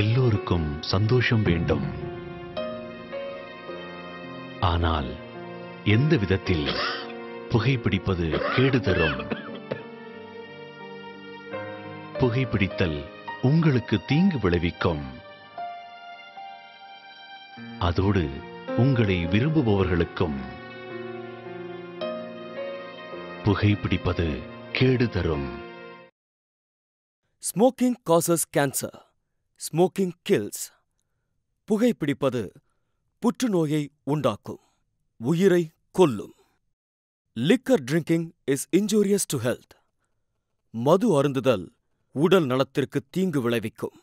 எல்லோருக்கும் சந்தோஷம் வேண்டும் ஆனால் எந்த விதத்தில் புகைப்பிடிப்பது கேடு தரும் புகைப்பிடித்தல் உங்களுக்கு தீங்கு விளைவிக்கும் அதோடு உங்களை விரும்புபவர்களுக்கும் புகைப்பிடிப்பது கேடு தரும் smoking causes cancer smoking kills புகைப்பிடிப்பது புற்றுநோயை உண்டாக்கும் உயிரை கொல்லும் liquor drinking is injurious to health மது அருந்துதல் உடல் நலத்திற்கு தீங்கு விளைவிக்கும்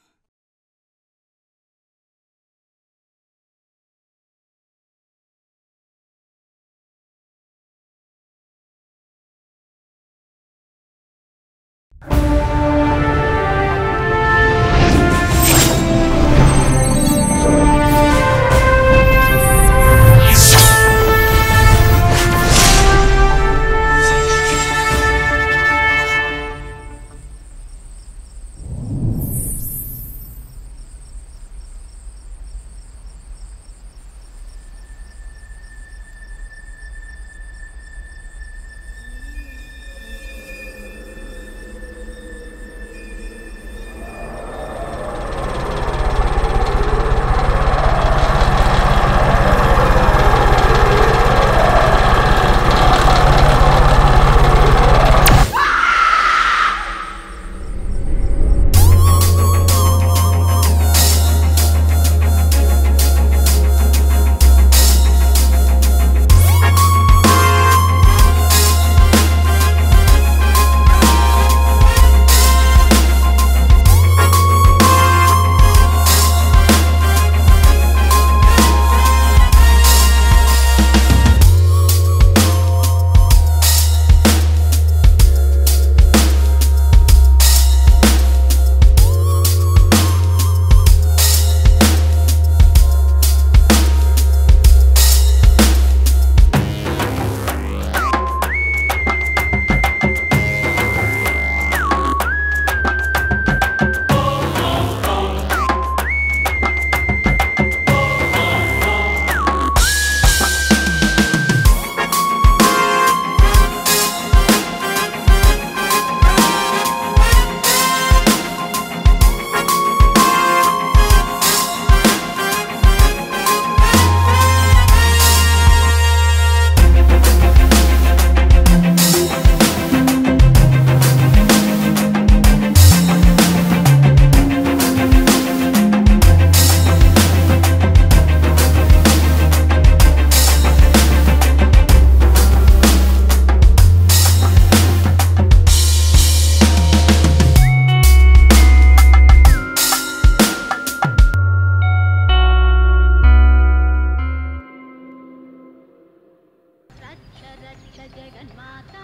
रक्ष रक्ष जगन्माता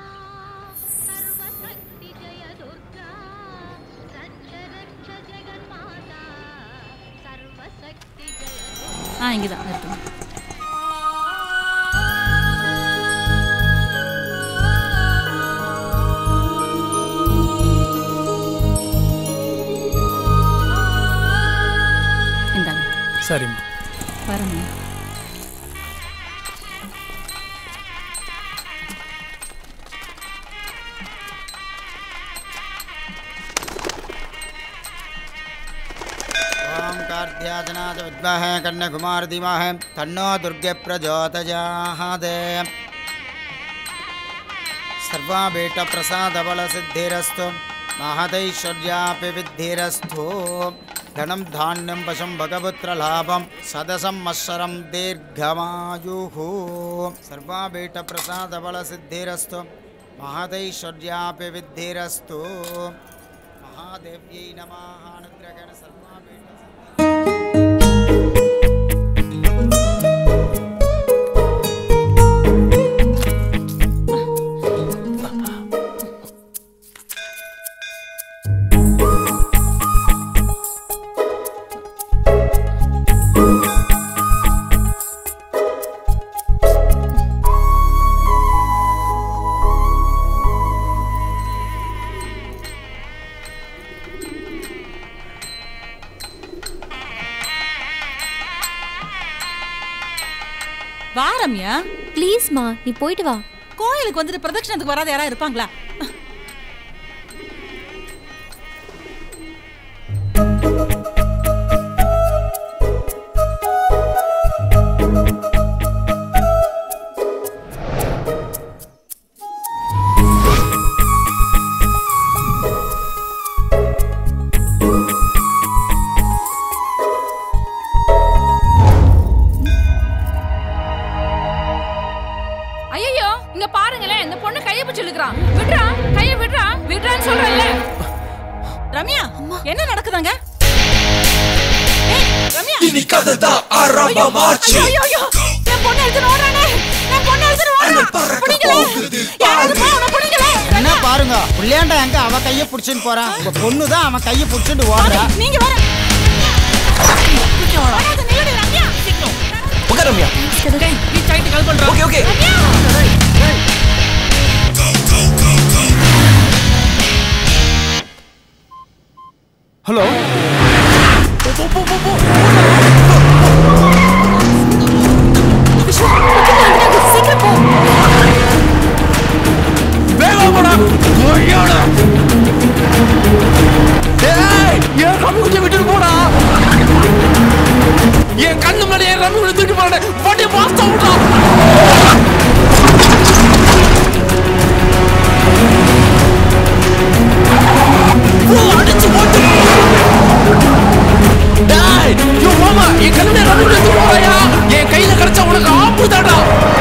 सर्वशक्ति जय दुर्गा रक्ष रक्ष जगन्माता सर्वशक्ति जय दुर्गा ஆ இங்கே தான் நிறுத்துங்க இந்தாங்க சரிம்மா வரங்க ॐ कार्त्याजनाथ विद्महे कन्याकुमार धीमहि तन्नो दुर्गे प्रचोदयात् सर्वाभीष्टप्रसादबलसिद्धिरस्तु महदैश्वर्यापि विद्धिरस्तु धनं धान्यं पशुं भगपुत्रलाभं सदसंवत्सरं दीर्घमायुः सर्वाभीष्टप्रसादबलसिद्धिरस्तु महदैश्वर्यापि विद्धिरस्तु महादेव्यै नमः अनुग्रहेण सर्वाभीष्ट வா ரம்யா ப்ளீஸ்மா நீ போயிட்டு வா கோயிலுக்கு வந்துட்டு பிரதட்சணத்துக்கு வராத யாரா இருப்பாங்களா ஐயோ இங்க பாருங்களேன் இந்த பொண்ணு கைய பிடிச்சு இழுக்கிறான் விடுறா கைய விடுறா விடுறான்னு சொல்றேன்ல ரம்யா என்ன நடக்குதாங்க ஏய், ரம்யா இனி கதைதான் ஆரம்பமாச்சு ஐயோ, ஐயோ, என் பொண்ணு எடுத்துட்டு ஓடுறானே. என் பொண்ணு எடுத்துட்டு ஓடுறான். பிடிங்களே. யாராவது போ, அவனை பிடிங்களே. என்ன பாருங்க புள்ளையாண்டா எங்க அவ கைய புடிச்சுன்னு போறான் உங்க பொண்ணு தான் அவன் கைய புடிச்சுட்டு ஓடுறா நீங்க வர வராத, நில்லுடி, ரம்யா. சீக்கிரம். உட்கார் ரம்யா டேய், reach ஆயிட்டு call பண்றோம். ஓகே ஓகே ஹலோ சீக்கிரம் போ வேகம் போடா ஐயோடா ஏய் என் ரம்மி குஞ்சை விட்டுட்டு போடா என் கண்ணு மேலே என் ரம்மி குஞ்சை தூக்கி போட வண்டி பாஸ்தா விட்டா அடிச்சு போட்டு டேய் யோ மாமா என் கண்ணு மேலே ரம்மி குஞ்சை போறாயா என் கையில கிடைச்சா உனக்கு ஆப்பு தாடா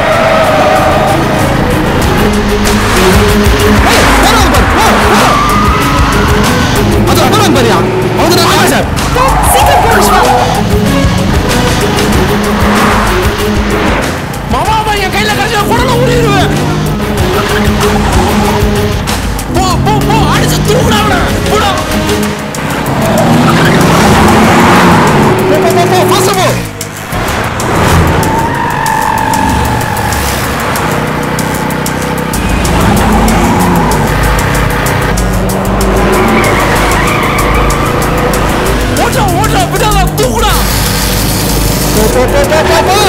அது அபரம் பாரியா அவங்க தான் சார் சீக்கிரம் போ விஸ்வா மாமா என் கையில கிடைச்சா குடல ஊறிடுவேன் போ போ போ அடிச்சு தூக்குடா அவனை போடா போ போ போ போ ஃபாஸ்ட் போ ஓட்டா ஓட்டா விடாத தூக்குடா போ போ போ போ போ போ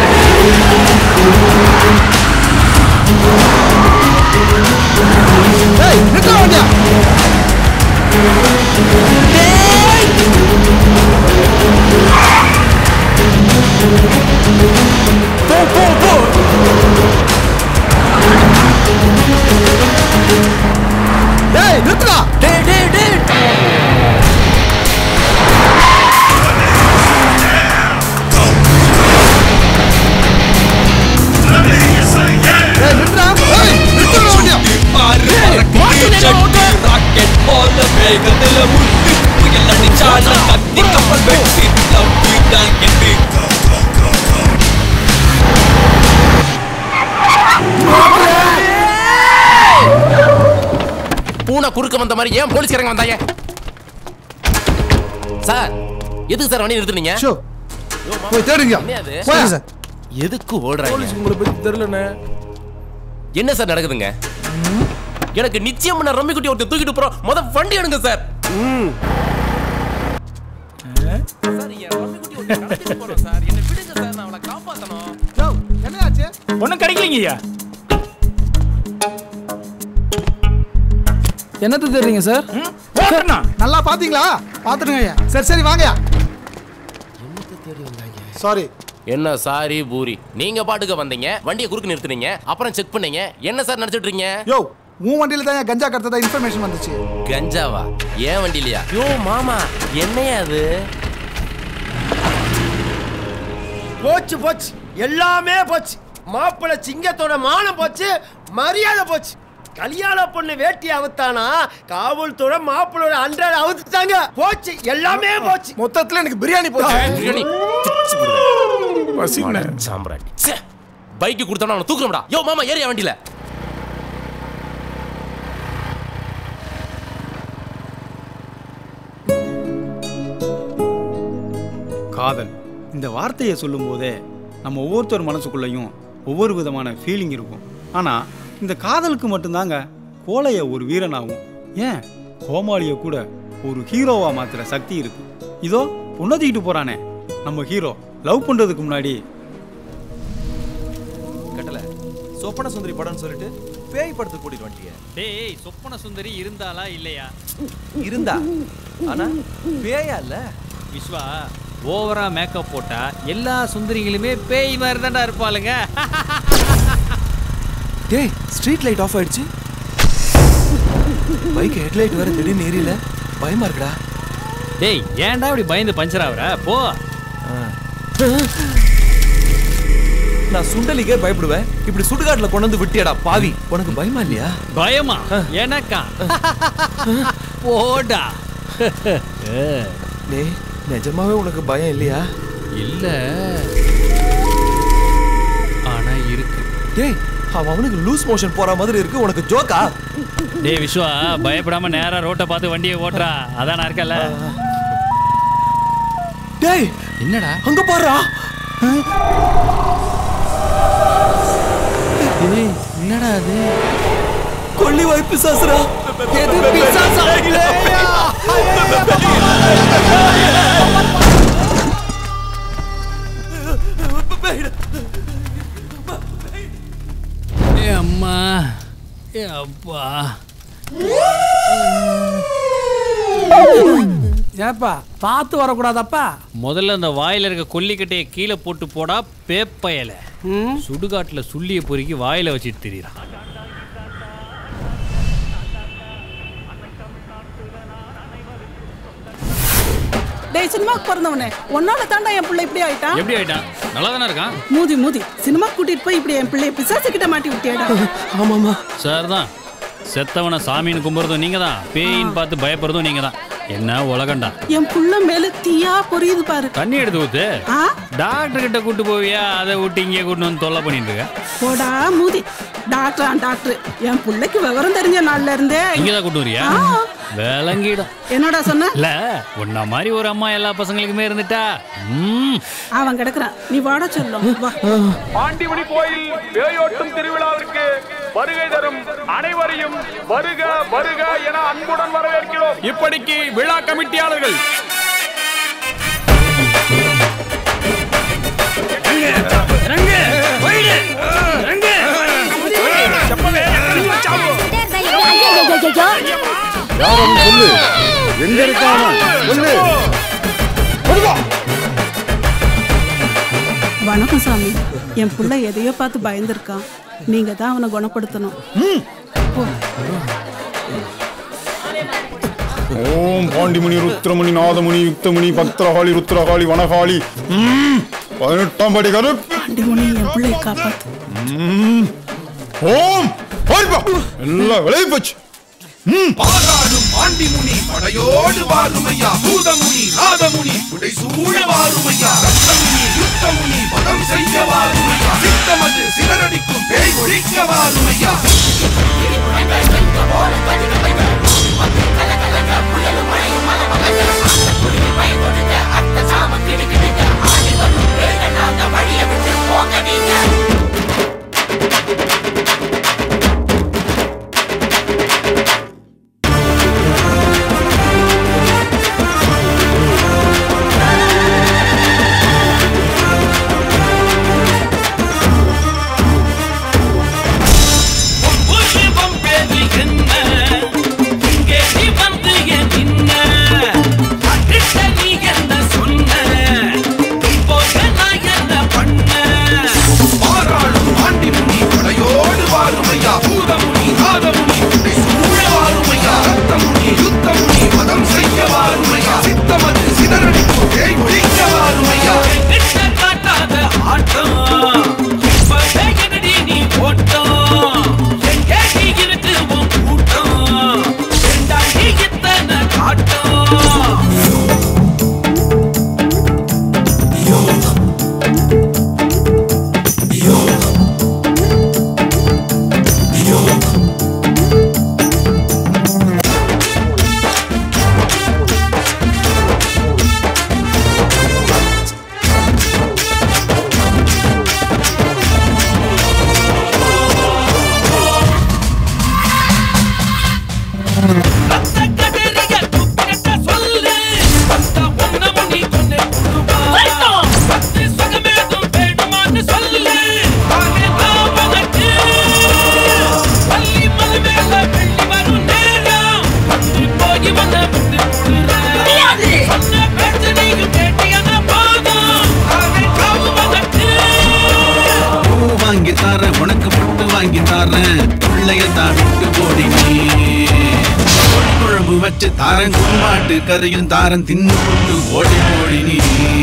ஏய் நிக்க வண்டியா டேய் போ போ போ டேய் நிறுத்துடா டேய் டேய் டேய் ஏய் நிறுத்துடா ஏய் நிறுத்துடா வண்டியா ஏய் மாட்டு ஓட்டு ராக்கெட் போல வேகத்துல முட்டு புயல் அடிச்சானா கத்தி கப்பல் வெட்டி தப்பிதான் என்று பூனை குறுக்க வந்த மாதிரி ஏன் போலீஸ்காரங்க வந்தாங்க சார் எதுக்கு சார் வண்டி நிறுத்துனீங்க ஷோ போய் தேடுங்க என்ன அது? போய் சார் எதுக்கு ஓடுறாங்க உங்களை பத்தி தெரியலண்ணே என்ன சார் நடக்குதுங்க எனக்கு நிச்சயம் நான் ரம்மி குட்டி ஒருத்தர் தூக்கிட்டு போறோம் முத வண்டி எடுங்க சார் சார், என் ரம்மி குட்டி ஒருத்தர் கடத்திட்டு போறோம் சார். என்னை விடுங்க சார், நான் அவளை காப்பாத்தணும். என்னடாச்சு ஒன்னும் கிடைக்கலீங்கய்யா என்னது தெரியுங்க சார் ஓட்டனா நல்லா பாத்தீங்களா பாத்துருங்க சரி சரி வாங்கயா சாரி என்ன சாரி பூரி நீங்க பாட்டுக்கு வந்தீங்க வண்டியை குறுக்கு நிறுத்துனீங்க அப்புறம் செக் பண்ணீங்க என்ன சார் நினைச்சிட்டு இருக்கீங்க யோ உன் வண்டியில தான் கஞ்சா கடத்ததா இன்ஃபர்மேஷன் வந்துச்சு கஞ்சாவா ஏன் வண்டிலையா யோ மாமா என்னையா அது போச்சு போச்சு எல்லாமே போச்சு மாப்பிள்ளை சிங்கத்தோட மானம் போச்சு மரியாதை போச்சு கல்யாண பொண்ணு வேட்டி அவுத்தானா காவல்துறை மாப்பிள்ளோட அன்றாட அவுத்துட்டாங்க போச்சு எல்லாமே போச்சு மொத்தத்துல எனக்கு பிரியாணி போச்சு பிரியாணி பிச்சு போடுவேன். அட சாம்பிராணி ச்சே. பைக்கு கொடுத்தோம்னா அவனை தூக்குறோம்டா யோ மாமா ஏறியா வண்டியில காதல் இந்த வார்த்தையை சொல்லும்போதே நம்ம ஒவ்வொருத்தர் மனசுக்குள்ளேயும் ஒவ்வொரு விதமான ஃபீலிங் இருக்கும் ஆனால் இந்த காதலுக்கு மட்டும்தாங்க கோழைய ஒரு வீரனாகும் ஏன் கோமாளியை கூட ஒரு ஹீரோவா மாத்துற சக்தி இருக்கு இதோ பொண்ணதிக்கிட்டு போறானே நம்ம ஹீரோ லவ் பண்றதுக்கு முன்னாடி சொப்பன சுந்தரி படம்னு சொல்லிட்டு பேய் படத்துக்கு கூட்டிட்டு வந்துட்டிய டேய் சொப்பன சுந்தரி இருந்தாளா இல்லையா இருந்தா ஆனா பேயா இல்ல விஸ்வா ஓவரா மேக்கப் போட்டா எல்லா சுந்தரிகளுமே பேய் மாதிரி தான்டா இருப்பாளுங்க டேய் ஸ்ட்ரீட் லைட் ஆஃப் ஆயிடுச்சு பைக் ஹெட்லைட் வேற திடீர்னு எரியல பயமா இருக்குடா டேய் ஏன்டா இப்படி பயந்து பஞ்சர் ஆகுற போ நான் சுண்டலிக்கே பயப்படுவேன் இப்படி சுடுகாட்டுல கொண்டு வந்து விட்டியடா பாவி உனக்கு பயமா இல்லையா பயமா எனக்கா போடா டேய் நிஜமாவே உனக்கு பயம் இல்லையா இல்ல ஆனா இருக்கு டேய் அவன் அவனுக்கு லூஸ் மோஷன் போற மாதிரி இருக்கு உனக்கு ஜோக்கா டேய் விஸ்வா பயப்படாம நேரா ரோட்டை பார்த்து வண்டியை ஓட்டுறா அதான் நான் இருக்கல டேய் என்னடா அங்க பாருடா டேய் என்னடா அது கொல்லி வாய்ப்பு சாசுரா எது பிசாசா ஏ அம்மா ஏ அப்பா ஏப்பா பார்த்து வரக்கூடாதப்பா முதல்ல அந்த வாயில இருக்க கொல்லிக்கட்டையை கீழே போட்டு போடா பேப்பயல சுடுகாட்டுல சுள்ளிய பொறுக்கி வாயில வச்சுட்டு திரியிறான் டேய் சினிமாக்கு பிறந்தவனே உன்னால தாண்டா என் பிள்ளை இப்படி ஆயிட்டான் எப்படி ஆயிட்டான் நல்லா தானே இருக்கான் மூதி மூதி சினிமா கூட்டிட்டு போய் இப்படி என் பிள்ளைய பிசாசு கிட்ட மாட்டி விட்டியாடா ஆமாமா சார் தான் செத்தவனை சாமின்னு கும்பிடுறதும் நீங்க தான் பேயின்னு பார்த்து பயப்படுறதும் நீங்க தான் என்ன உலகண்டா என் புள்ள மேல தீயா பொரியுது பாரு தண்ணி எடுத்து ஊத்து ஆ டாக்டர் கிட்ட கூட்டு போவியா அதை விட்டு இங்கே கூட்டு வந்து தொல்லை பண்ணிட்டு இருக்க போடா மூதி டாக்டரா டாக்டர் என் பிள்ளைக்கு விவரம் தெரிஞ்ச நாள்ல இருந்தே இங்கே தான் கூட்டு வரியா ஆ. விளங்கிடும் என்னடா சொன்ன இல்ல உன்ன மாதிரி ஒரு அம்மா எல்லா பசங்களுக்குமே இருந்துட்டா ம் அவன் கிடக்குறான் நீ வாட சொல்லும் வா பாண்டிமணி கோயில் பேயோட்டும் திருவிழாவிற்கு வருகை தரும் அனைவரையும் வருக வருக என அன்புடன் வரவேற்கிறோம் இப்படிக்கு விழா கமிட்டியாளர்கள் யாரும் சொல்லு எங்க இருக்காம சொல்லு வணக்கம் சாமி என் புள்ள எதையோ பார்த்து பயந்துருக்கான் நீங்க தான் அவனை குணப்படுத்தணும் போ. ஓம் பாண்டிமுனி ருத்ரமுனி நாதமுனி யுக்தமுனி பக்திரகாளி ருத்ரகாளி வனகாளி ம், பதினெட்டாம் படி கரு பாண்டிமுனி என் பிள்ளையை காப்பாத்து ம், ஓம் போய்ப்பா எல்லாம் விளைவி போச்சு ம் பாராடும் பாண்டிமுனி படையோடு வாருமையா பூதமுனி நாதமுனி உடை சூழ வாருமையா ரத்தமுனி யுத்தமுனி பதம் செய்ய வாருமையா சித்தமது சிலரடிக்கும் பேய் ஒழிக்க வாருமையா ஆ வச்சு தாரன் கும்மாட்டு கரையும் தாரன் தின்னு கொண்டு ஓடி ஓடி நீ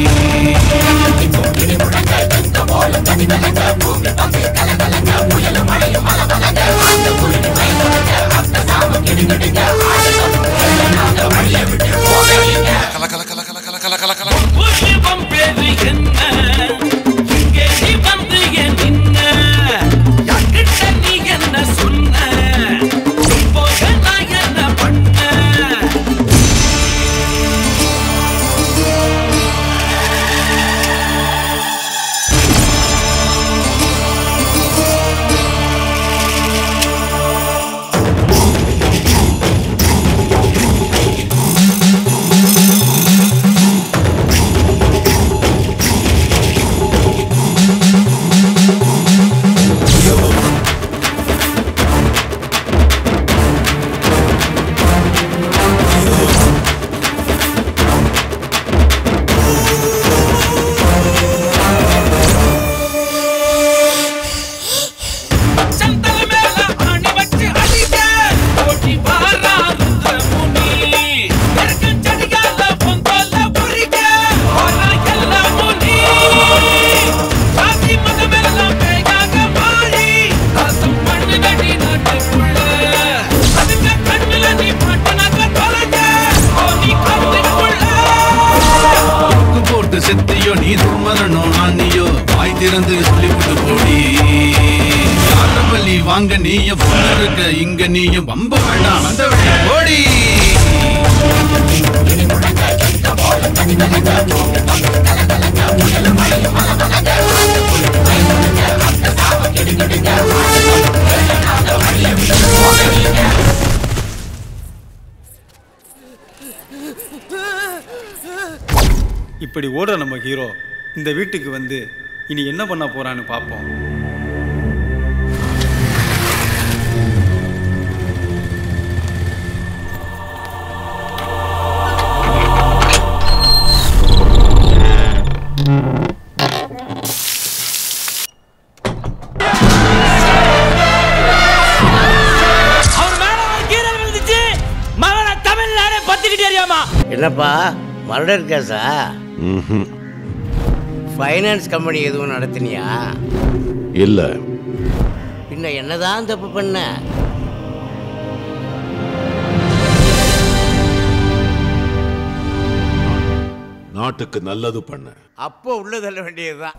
போட்டு செத்தியோ நீ துர்மரணம் ஆனியோ வாய் திறந்து சொல்லிவிட்டு போடி யாரவல்லி வாங்க நீயும் பொண்ணு இருக்க இங்க நீயும் வம்ப வேண்டாம் வந்த வேண்டாம் ஓடி இப்படி ஓடுற நம்ம ஹீரோ இந்த வீட்டுக்கு வந்து இனி என்ன பண்ண போறான்னு பார்ப்போம் அவர் மேல ஒரு கீரல் விழுந்துச்சு மகனை தமிழ்நாடு பத்திக்கிட்டே அறியாமா என்னப்பா மர்டர் கேஸா ஃபைனான்ஸ் கம்பெனி எதுவும் நடத்தினியா இல்ல பின்ன என்னதான் தப்பு பண்ண நாட்டுக்கு நல்லது பண்ண அப்போ உள்ள தள்ள வேண்டியதுதான்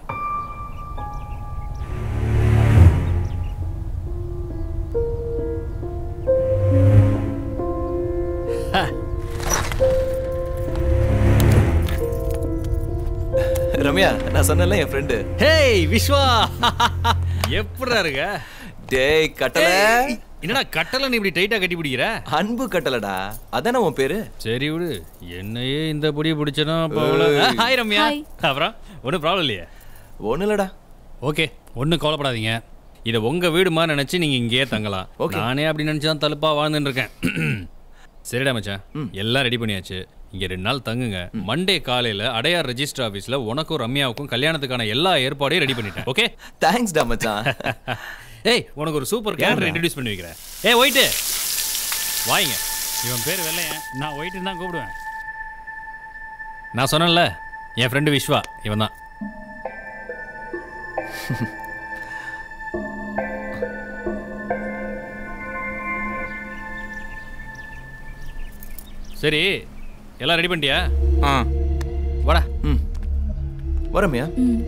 ரம்யா நான் சொன்னல என் ஃப்ரெண்டு ஹேய் விஸ்வா எப்படிடா இருக்க டேய் கட்டல என்னடா கட்டல நீ இப்படி டைட்டா கட்டி பிடிக்கிற அன்பு கட்டலடா அதானே உன் பேரு சரி விடு என்னையே இந்த பொடி பிடிச்சனா ஏய். Hi Ramya Hi. அப்புறம் ஒன்றும் ப்ராப்ளம் இல்லையே ஒன்றும் இல்லடா ஓகே ஒன்றும் கவலைப்படாதீங்க இதை உங்க வீடு மாதிரி நினைச்சு நீங்க இங்கேயே தங்கலாம் Okay. நானே அப்படி நினைச்சு தான் தலுப்பா வாழ்ந்துட்டு இருக்கேன் சரிடா மச்சான் எல்லாம் ரெடி பண்ணியாச்சு இங்க ரெண்டு நாள் தங்குங்க மண்டே காலையில அடையார் ரெஜிஸ்டர் ஆபீஸ்ல உனக்கும் ரம்யாவுக்கும் கல்யாணத்துக்கான எல்லா ஏற்பாடையும் ரெடி பண்ணிட்டேன் ஓகே தேங்க்ஸ் டா மச்சான் ஏய் உனக்கு ஒரு சூப்பர் கேரக்டர் ஏன்டா? இன்ட்ரடியூஸ் பண்ணி வைக்கிறேன் ஏய் ஒயிட்டு வாங்க இவன் பேர் வெள்ளையன் நான் ஒயிட்டுன்னு தான் கூப்பிடுவேன் நான் சொன்னேன்ல என் ஃப்ரெண்டு விஸ்வா இவன் தான் சரி எல்லாம் ரெடி பண்ணிட்டியா ஆ வாடா ம் வரம்யா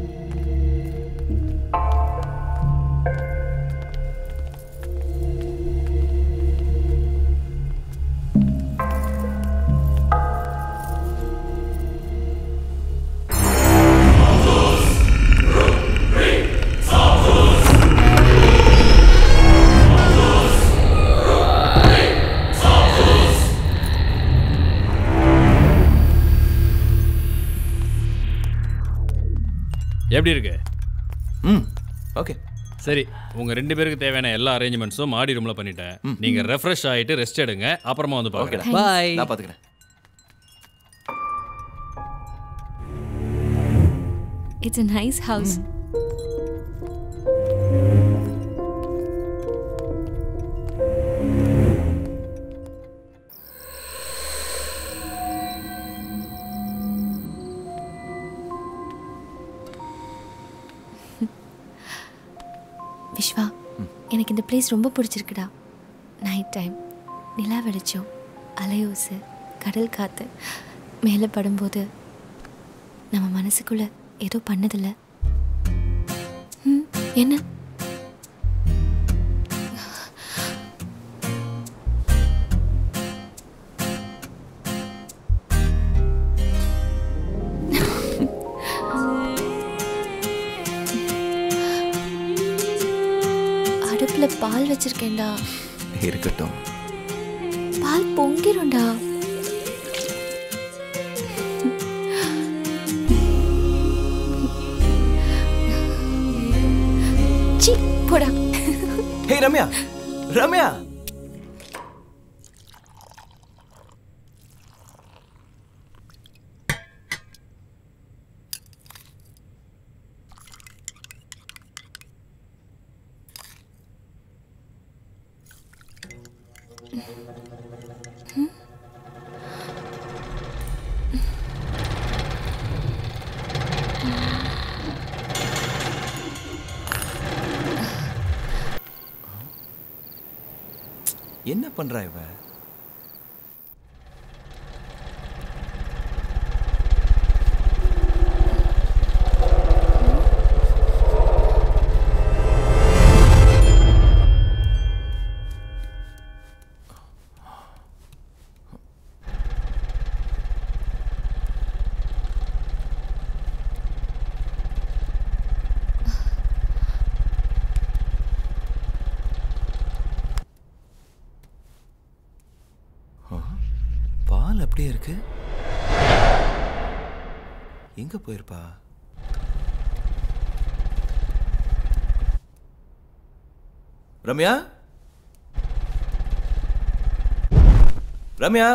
எப்படி இருக்கு ம் ஓகே சரி உங்க ரெண்டு பேருக்கு தேவையான எல்லா அரேஞ்ச்மெண்ட்ஸும் மாடி ரூம்ல பண்ணிட்டேன் நீங்க ரெஃப்ரெஷ் ஆயிட்டு ரெஸ்ட் எடுங்க அப்புறமா வந்து ஓகேடா பாருங்க பாய் நான் பாத்துக்கிறேன் It's a nice house. Vishwa எனக்கு இந்த பிளேஸ் ரொம்ப பிடிச்சிருக்குடா நைட் டைம் நிலா வெளிச்சம் அலையோசு கடல் காற்று மேலே படும்போது நம்ம மனசுக்குள்ள ஏதோ பண்ணதில்ல ம் என்ன அடுப்புல பால் வச்சிருக்கேன்டா இருக்கட்டும் பால் பொங்கிரும்டா சி போடா ஹே ரம்யா ரம்யா என்ன பண்றா இவ பால் அப்படியே இருக்கு எங்க போயிருப்பா ரம்யா ரம்யா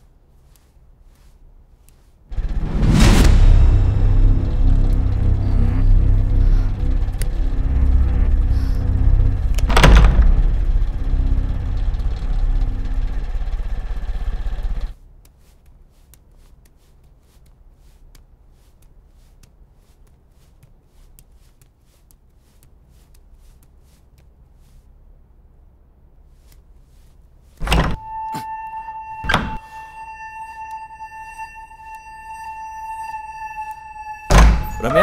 ரம்யா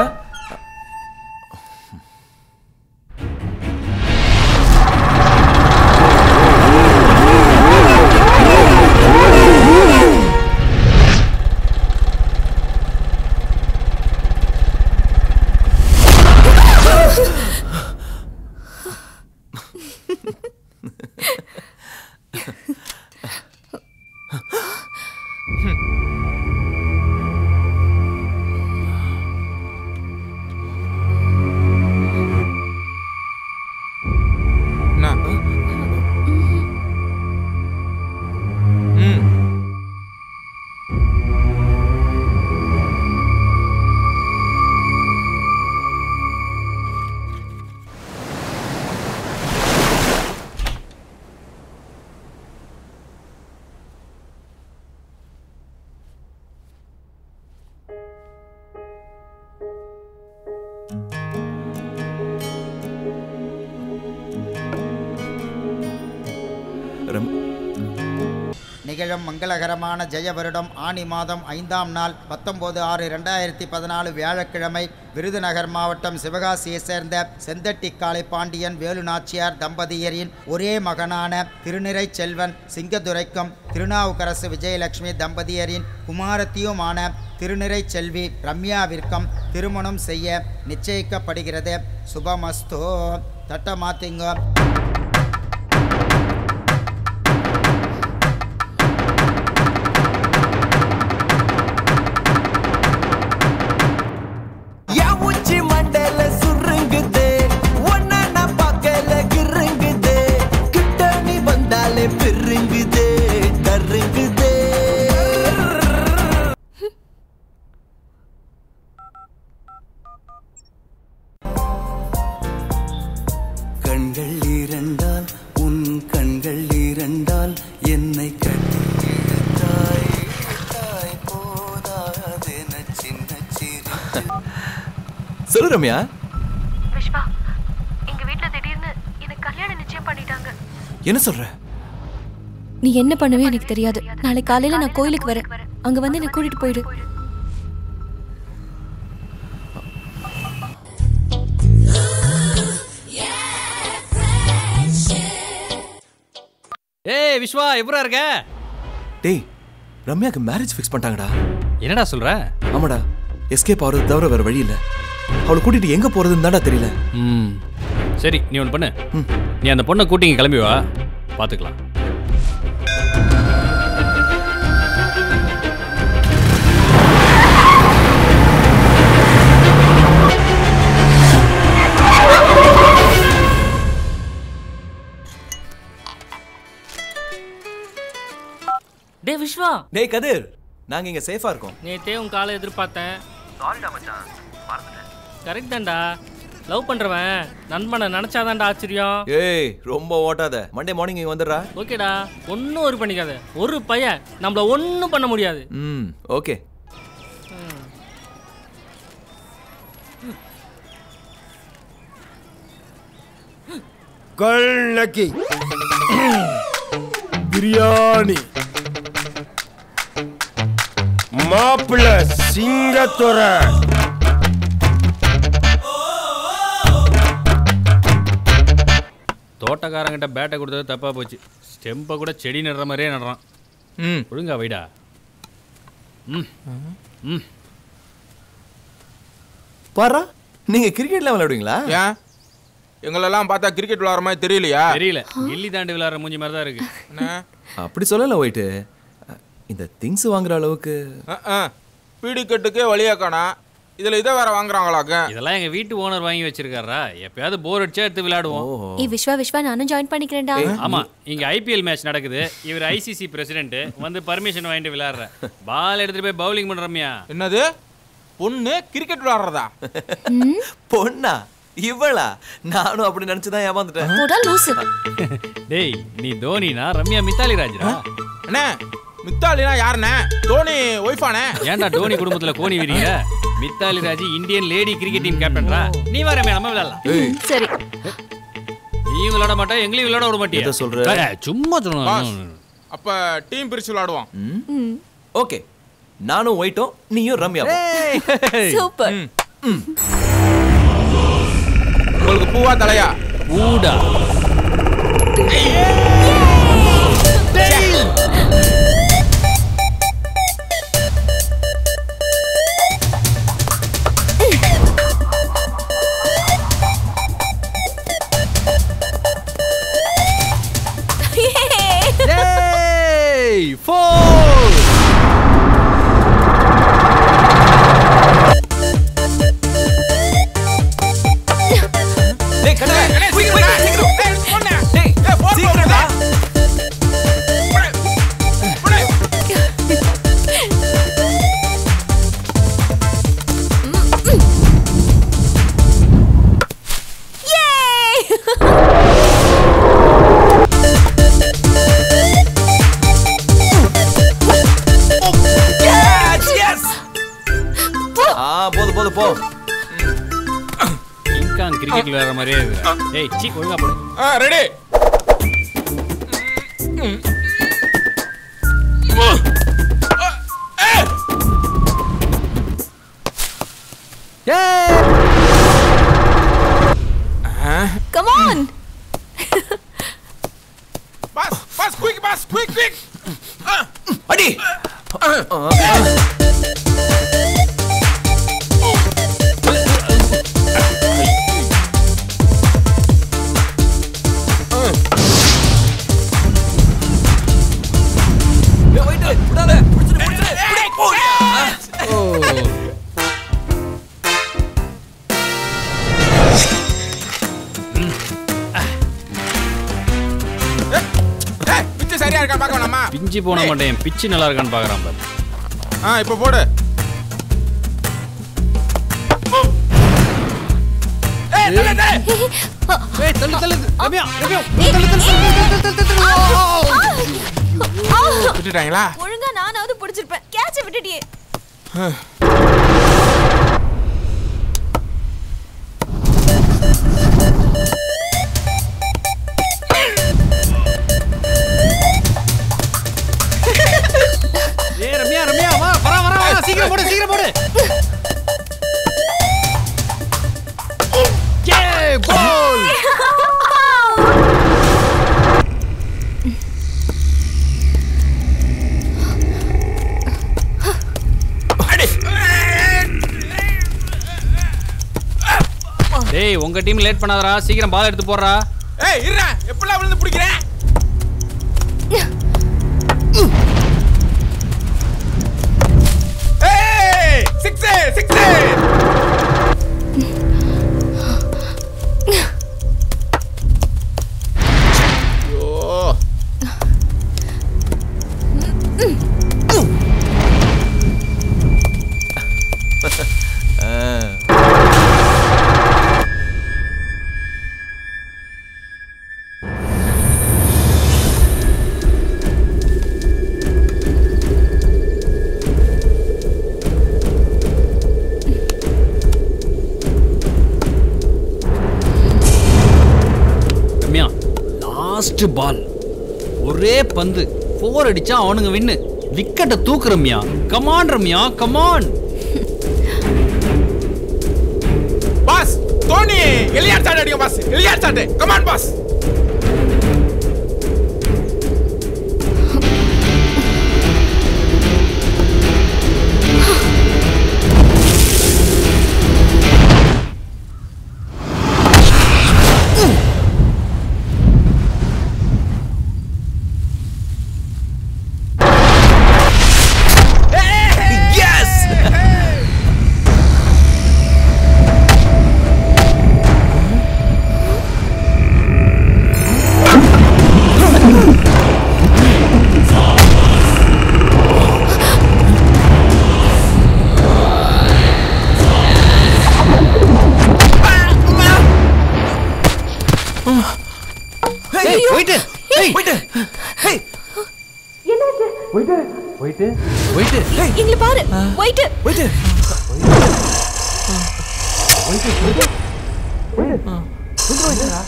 ரம் நிகழும் மங்களகரமான ஜெய வருடம் ஆனி மாதம் ஐந்தாம் நாள் பத்தொம்போது ஆறு ரெண்டாயிரத்தி பதினாலு வியாழக்கிழமை விருதுநகர் மாவட்டம் சிவகாசியை சேர்ந்த செந்தட்டிக்காளை பாண்டியன் வேலுநாச்சியார் தம்பதியரின் ஒரே மகனான திருநிறை செல்வன் சிங்கதுரைக்கும் திருநாவுக்கரசு விஜயலட்சுமி தம்பதியரின் குமாரத்தியுமான திருநிறை செல்வி ரம்யாவிற்கும் திருமணம் செய்ய நிச்சயிக்கப்படுகிறது சுபமஸ்தோ தட்ட மாத்திங்க என் உச்சி மண்டையில சுருங்குதே உன்னை நான் பார்க்கல கிருங்குதே கிட்ட நீ வந்தாலே பெருங்குதே கருங்குதே கண்கள் இரண்டால் உன் கண்கள் இரண்டால் என்னை கட்டி இழுத்தாய் இழுத்தாய் போதாதென சின்ன சிறு சொல்லு ரம்யா விஸ்வா எங்க வீட்ல திடீர்னு கல்யாணம் நிச்சயம் பண்ணிட்டாங்க என்ன சொல்ற நீ என்ன பண்ணுவே எனக்கு தெரியாது நாளை காலையில நான் கோயிலுக்கு வரேன் அங்க வந்து என்ன கூட்டிட்டு போயிடு ஏய் விஸ்வா எப்படா இருக்க டேய் ரம்யாக்கு மேரேஜ் ஃபிக்ஸ் பண்ணிட்டாங்கடா என்னடா சொல்ற ஆமாடா எஸ்கேப் ஆகிறது தவிர வேற வழி இல்ல அவளை கூட்டிட்டு எங்க போறதுன்னு தான்டா தெரியல ம் சரி நீ ஒன்று பண்ணு நீ அந்த பொண்ணை கூட்டி இங்க கிளம்பி வா பார்த்துக்கலாம் டே விஸ்வா டேய் கதிர் நாங்க இங்க சேஃபா இருக்கோம் நேத்தே உன் காலை எதிர்பார்த்தேன் கரெக்ட் தான்டா லவ் பண்றவன் நண்பனை நினைச்சாதான்டா ஆச்சரியம் ஏய் ரொம்ப ஓட்டாத மண்டே மார்னிங் இங்க வந்துடுறா ஓகேடா ஒன்றும் ஒரு பண்ணிக்காத ஒரு பையன் நம்மள ஒன்றும் பண்ண முடியாது ம் ஓகே கல்நக்கி பிரியாணி மாப்பிள்ள சிங்கத்துறை தோட்டக்காரங்கிட்ட பேட்டை கொடுத்தது தப்பா போச்சு ஸ்டெம்பை கூட செடி நடுற மாதிரியே நடுறான் ம் ஒழுங்கா வைடா ம் ம் பாரா நீங்க கிரிக்கெட்ல விளையாடுவீங்களா ஏன் எங்களெல்லாம் பார்த்தா கிரிக்கெட் விளாட்ற மாதிரி தெரியலையா தெரியல கில்லி தாண்டி விளையாடுற மூஞ்சி மாதிரி தான் இருக்கு அப்படி சொல்லல ஒயிட்டு இந்த திங்ஸ் வாங்குற அளவுக்கு பீடி கட்டுக்கே வழியா காணா இதுல இதை வேற வாங்குறாங்களாக்க இதெல்லாம் எங்க வீட்டு ஓனர் வாங்கி வச்சிருக்காரா எப்பயாவது போர் அடிச்சா எடுத்து விளையாடுவோம் ஏ விஸ்வா விஸ்வா நானும் ஜாயின் பண்ணிக்கிறேன்டா ஆமா இங்க ஐபிஎல் மேட்ச் நடக்குது இவர் ஐசிசி பிரசிடென்ட் வந்து பர்மிஷன் வாங்கிட்டு விளையாடுற பால் எடுத்துட்டு போய் பவுலிங் பண்ற ரம்யா என்னது பொண்ணு கிரிக்கெட் விளாடுறதா பொண்ணா இவளா நானும் அப்படி நினைச்சுதான் ஏமாந்துட்டேன் போடா லூசு டேய் நீ தோனினா ரம்யா மித்தாலி ராஜ்ரா அண்ணே மித்தாலினா யாருண்ணே தோனி ஒய்ஃபானே ஏன்டா டோனி குடும்பத்துல கோணி விரிங்க Mithali Raj Indian lady cricket team கேப்டன்ரா நீ வா ரம்யா நம்ம விளையாடலாம் சரி நீயும் விளையாட மாட்டா எங்களையும் விளையாட விட மாட்டியா எதை சொல்ற? ஏய், சும்மா பாஸ், சொல்லணும் அப்ப டீம் பிரிச்சு விளாடுவோம் ஓகே நானும் ஒயிட்டும் நீயும் ரம்யா சூப்பர் உங்களுக்கு பூவா தலையா பூடா ஏய் ஃபோர் டேய் கண்ணே குயிக் குயிக் சீக்கிரம் டேய் சீக்கிரம்டா ஆ போது போது போ கிங்காங் கிரிக்கெட் விளையாடுற மாதிரியே இருக்கு ஏய் சீ ஒழுங்கா போடு ready come on boss boss quick boss quick quick அடி பிச்சு சரியா இருக்கா பார்க்க வேணாமா பிஞ்சு போன மாட்டேன் பிச்சு நல்லா இருக்கான்னு பாக்குறான் பாரு ஆ இப்போ போடு ஏய் தள்ளு தள்ளு ஏய் தள்ளு தள்ளு ரம்யா ரம்யா விட்டுட்டாங்களா ஒழுங்கா நானாவது பிடிச்சிருப்பேன் கேட்ச விட்டுட்டியே உங்க டீம் லேட் பண்ணாதடா சீக்கிரம் பால் எடுத்து போடுறா ஏய் இருடா எப்படிலாம் விழுந்து பிடிக்கிறேன் ஏய் six six Ramya last ball ஒரே பந்து ஃபோர் அடிச்சா அவனுங்க வின்னு விக்கெட்டை தூக்கு Ramya come on Ramya come on boss Dhoni எலியாட் சாட் அடிங்க பாஸ் எலியாட் shot come on boss Hey, wait it. Hey, wait it. Hey. போயிட்டு போயிட்டு போயிட்டு இங்க பாரு போயிட்டு போயிட்டு போயிட்டு போயிட்டு போயிட்டு போயிட்டுடா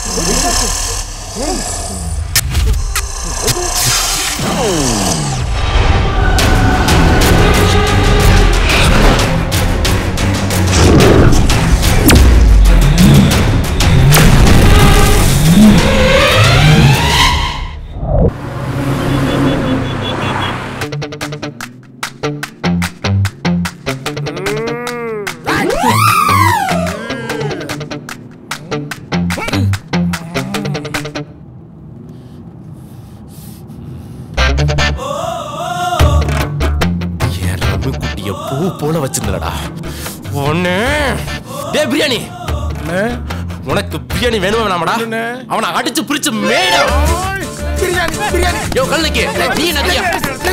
என் ரம்மி குட்டிய பூ போல வச்சிருந்தடா ஒண்ணு டேய் பிரியாணி உனக்கு பிரியாணி வேணுமா வேணாமடா அவனை அடிச்சு பிரிச்சு மேடா பிரியாணி பிரியாணி யோ கல்லுக்கு நீ நதியா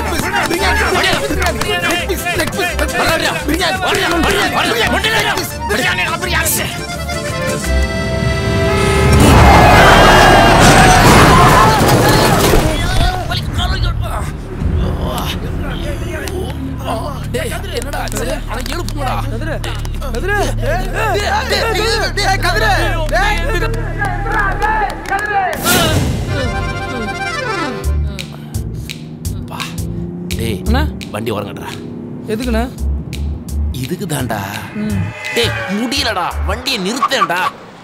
என்னடா ஆச்சு? அவனை எழுப்புங்கடா. டேய் வண்டி வரங்கடா எதுக்குண்ணா இதுக்கு தான்டா டேய் முடியலடா வண்டியை நிறுத்தேன்டா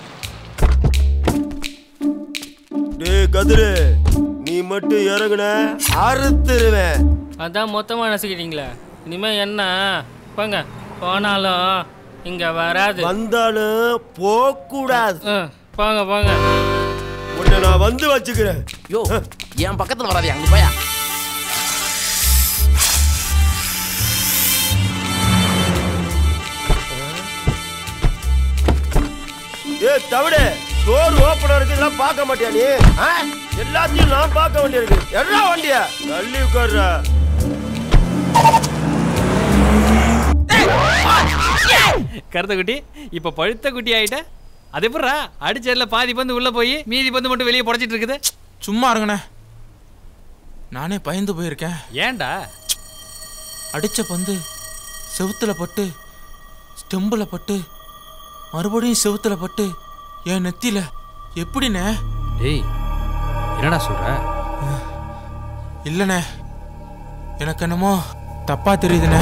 டேய் கதிரு நீ மட்டும் இறங்குன அறுத்துருவேன் அதான் மொத்தமாக நசுக்கிட்டீங்களே இனிமே என்ன போங்க போனாலும் இங்க வராது வந்தாலும் போகக்கூடாது போங்க போங்க உன்னை நான் வந்து வச்சுக்கிறேன் யோ என் பக்கத்துல வராதே அங்க போயா ஏ தவிடு டோர் ஓப்பனா இருக்கு இதெல்லாம் பார்க்க மாட்டியா நீ ஆ? எல்லாத்தையும் நான் பார்க்க வேண்டியிருக்கு என்ன வண்டியா தள்ளி உட்கார்றா கருத்த குட்டி இப்ப பழுத்த குட்டி ஆயிட்ட அது எப்படா அடிச்சதுல பாதி பந்து உள்ள போய் மீதி பந்து மட்டும் வெளியே புடச்சிட்டு இருக்குது சும்மா இருங்கண்ணே நானே பயந்து போயிருக்கேன் ஏன்டா அடிச்ச பந்து செவுத்துல பட்டு ஸ்டெம்பில் பட்டு மறுபடியும் செவுத்துல பட்டு என் நெத்தியில எப்படிண்ணே ஏய் என்னடா சொல்ற இல்லைண்ணே எனக்கு என்னமோ தப்பா தெரியுதுண்ணே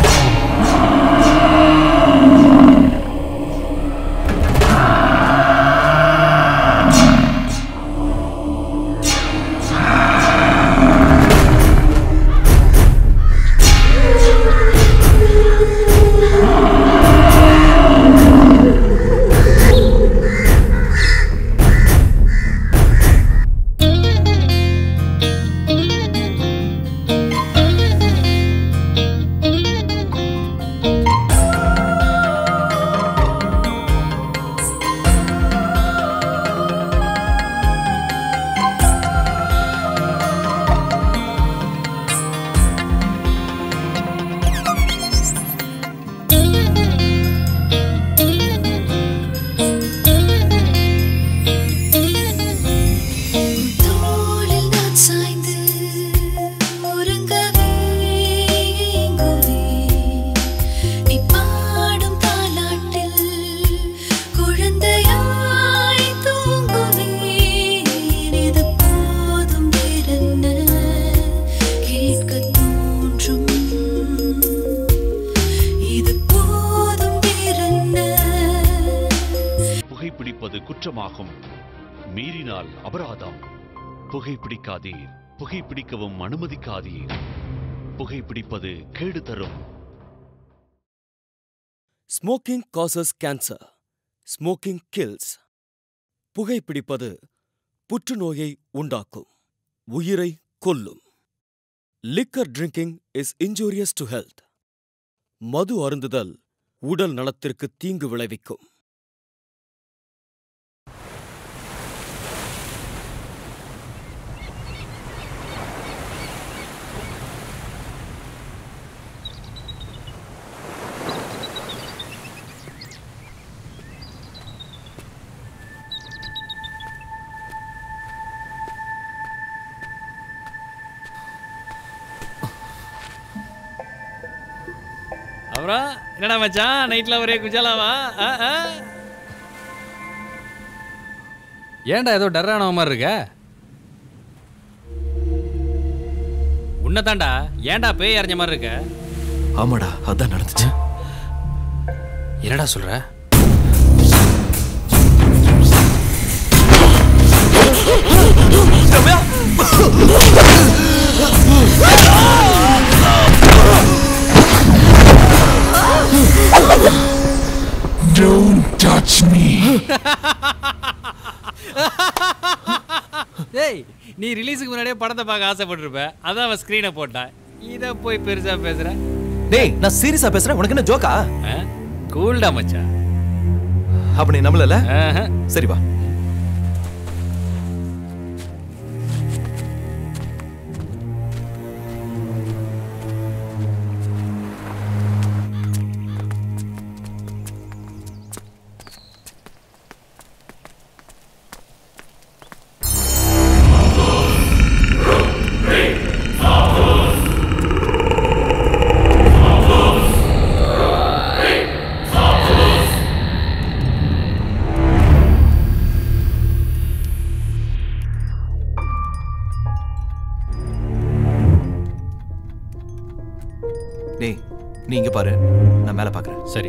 குற்றமாகும் மீறினால் அபராதம் புகைப்பிடிக்காதீர் புகைப்பிடிக்கவும் அனுமதிக்காதீர் புகைப்பிடிப்பது கேடு தரும் smoking causes cancer smoking kills புகைப்பிடிப்பது புற்றுநோயை உண்டாக்கும் உயிரை கொல்லும் liquor drinking is injurious to health மது அருந்துதல் உடல் நலத்திற்கு தீங்கு விளைவிக்கும் அப்புறம் என்னடா மச்சான் நைட்ல ஒரே குஜாலாவா ஆ, ஆ? ஏன்டா ஏதோ டர்ரான மாதிரி இருக்க உன்னதாண்டா ஏன்டா பேய் அரைஞ்ச மாதிரி இருக்க ஆமாடா அதான் நடந்துச்சு என்னடா சொல்ற Don't touch me. டேய் நீ ரிலீஸுக்கு முன்னாடியே படத்தை பார்க்க ஆசைப்பட்டிருப்ப அதான் அவன் ஸ்க்ரீனை போட்டான் இதை போய் பெருசா பேசுற டேய் நான் சீரியஸா பேசுறேன் உனக்கு என்ன ஜோக்கா கூல்டா மச்சான் அப்ப நீ நம்பலல சரி வா டேய் நீ இங்க பாரு நான் மேல பாக்குறேன் சரி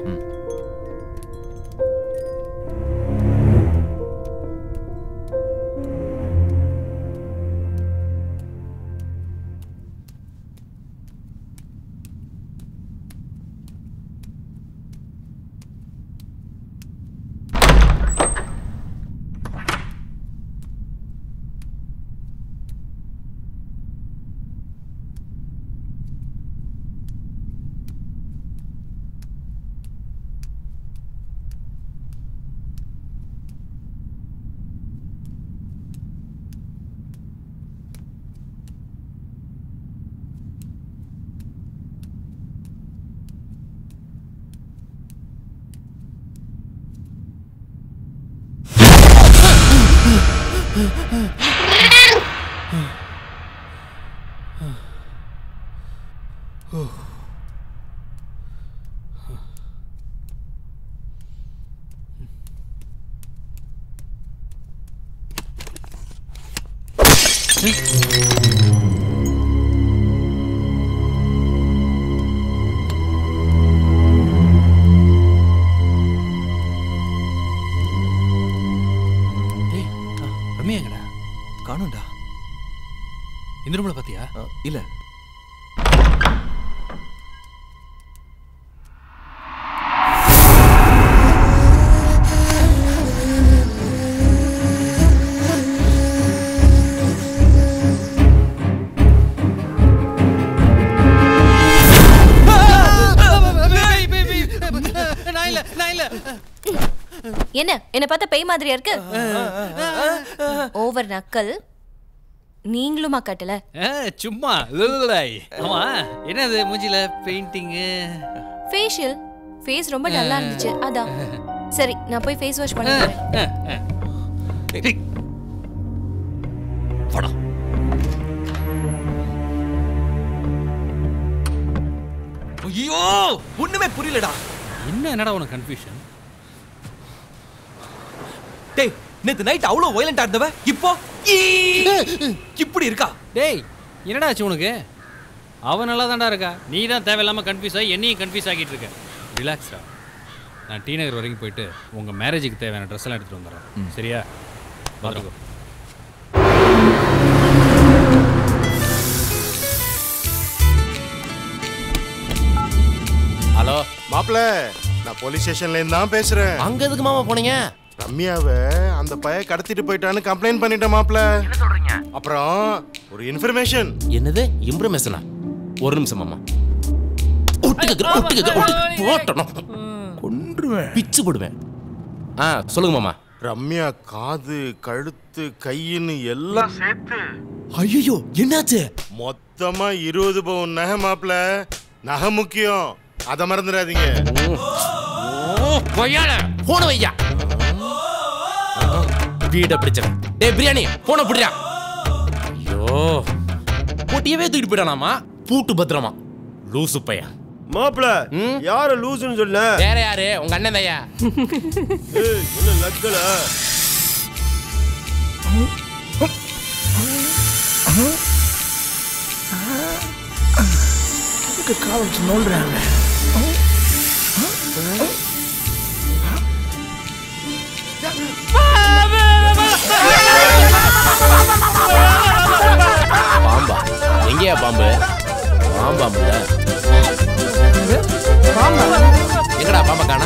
ரம்யா எங்கடா காணும்டா இந்த ரூம்ல பாத்தியா இல்ல நான் இல்ல நான் இல்ல என்ன என்ன பார்த்தா பேய் மாதிரியா இருக்கு ஓவர் நக்கல் நீங்களுமா கட்டல ஆ, சும்மா இல்லை. ஆமா என்னது மூஞ்சில பெயிண்டிங்கு ஃபேஷியல் ஃபேஸ் ரொம்ப டல்லா இருந்துச்சு அதான் சரி நான் போய் ஃபேஸ் வாஷ் பண்ண போறேன் ஐயோ ஒண்ணுமே புரியலடா இன்னும் என்னடா உனக்கு கன்ஃபியூஷன் டேய் நேத்து நைட் அவ்வளவு வயலண்டா இருந்தவ இப்போ ஈ! இப்படி இருக்கா டேய் என்னடா ஆச்சு உனக்கு அவன் நல்லா தான்டா இருக்கா நீ தான் தேவையில்லாம கன்ஃபியூஸ் ஆகி என்னையும் கன்ஃபியூஸ் ஆகிட்டு இருக்க ரிலாக்ஸ்டா நான் டி நகர் வரைக்கும் போயிட்டு உங்கள் மேரேஜுக்கு தேவையான ட்ரெஸ் எல்லாம் எடுத்துகிட்டு வந்துடுறேன் சரியா பார்த்துக்கோ ஹலோ மாப்பிள நான் போலீஸ் ஸ்டேஷன்ல இருந்து தான் பேசுறேன் அங்க எதுக்கு மாமா போனீங்க ரம்யாவை அந்த பைய கடத்திட்டு போயிட்டான்னு கம்ப்ளைண்ட் பண்ணிட்டேன் மாப்பிள சொல்றீங்க அப்புறம் ஒரு இன்ஃபர்மேஷன் என்னது இம்ப்ரமேஷனா ஒரு நிமிஷம் மாமா ஒட்டுக்க ஒட்டுக்க ஒட்டுக்க போட்டணும் கொன்றுவேன் பிச்சு போடுவேன் ஆ சொல்லுங்க மாமா ரம்யா காது கழுத்து கையின்னு எல்லாம் சேர்த்து ஐயோ என்னாச்சு மொத்தமா இருபது பவுன் நகை மாப்பிள நகை முக்கியம் அதை மறந்துடாதீங்க கொய்யால போன வையா வீட பிடிச்சவன் டேய் பிரியாணி போன பிடிடா ஐயோ பொட்டியவே தூக்கிட்டு போயிட்டானாமா பூட்டு பத்திரமா லூசு பையன் மாப்பிள யார லூசுன்னு சொல்ல வேற யாரு உங்க அண்ணன் தையா ஏய், என்ன லக்கல இதுக்கு காலம் நோல்றாங்க பாம்பா எங்கேயா பாம்பு பாம்பாம்புல எங்கடா பாம்பா காணா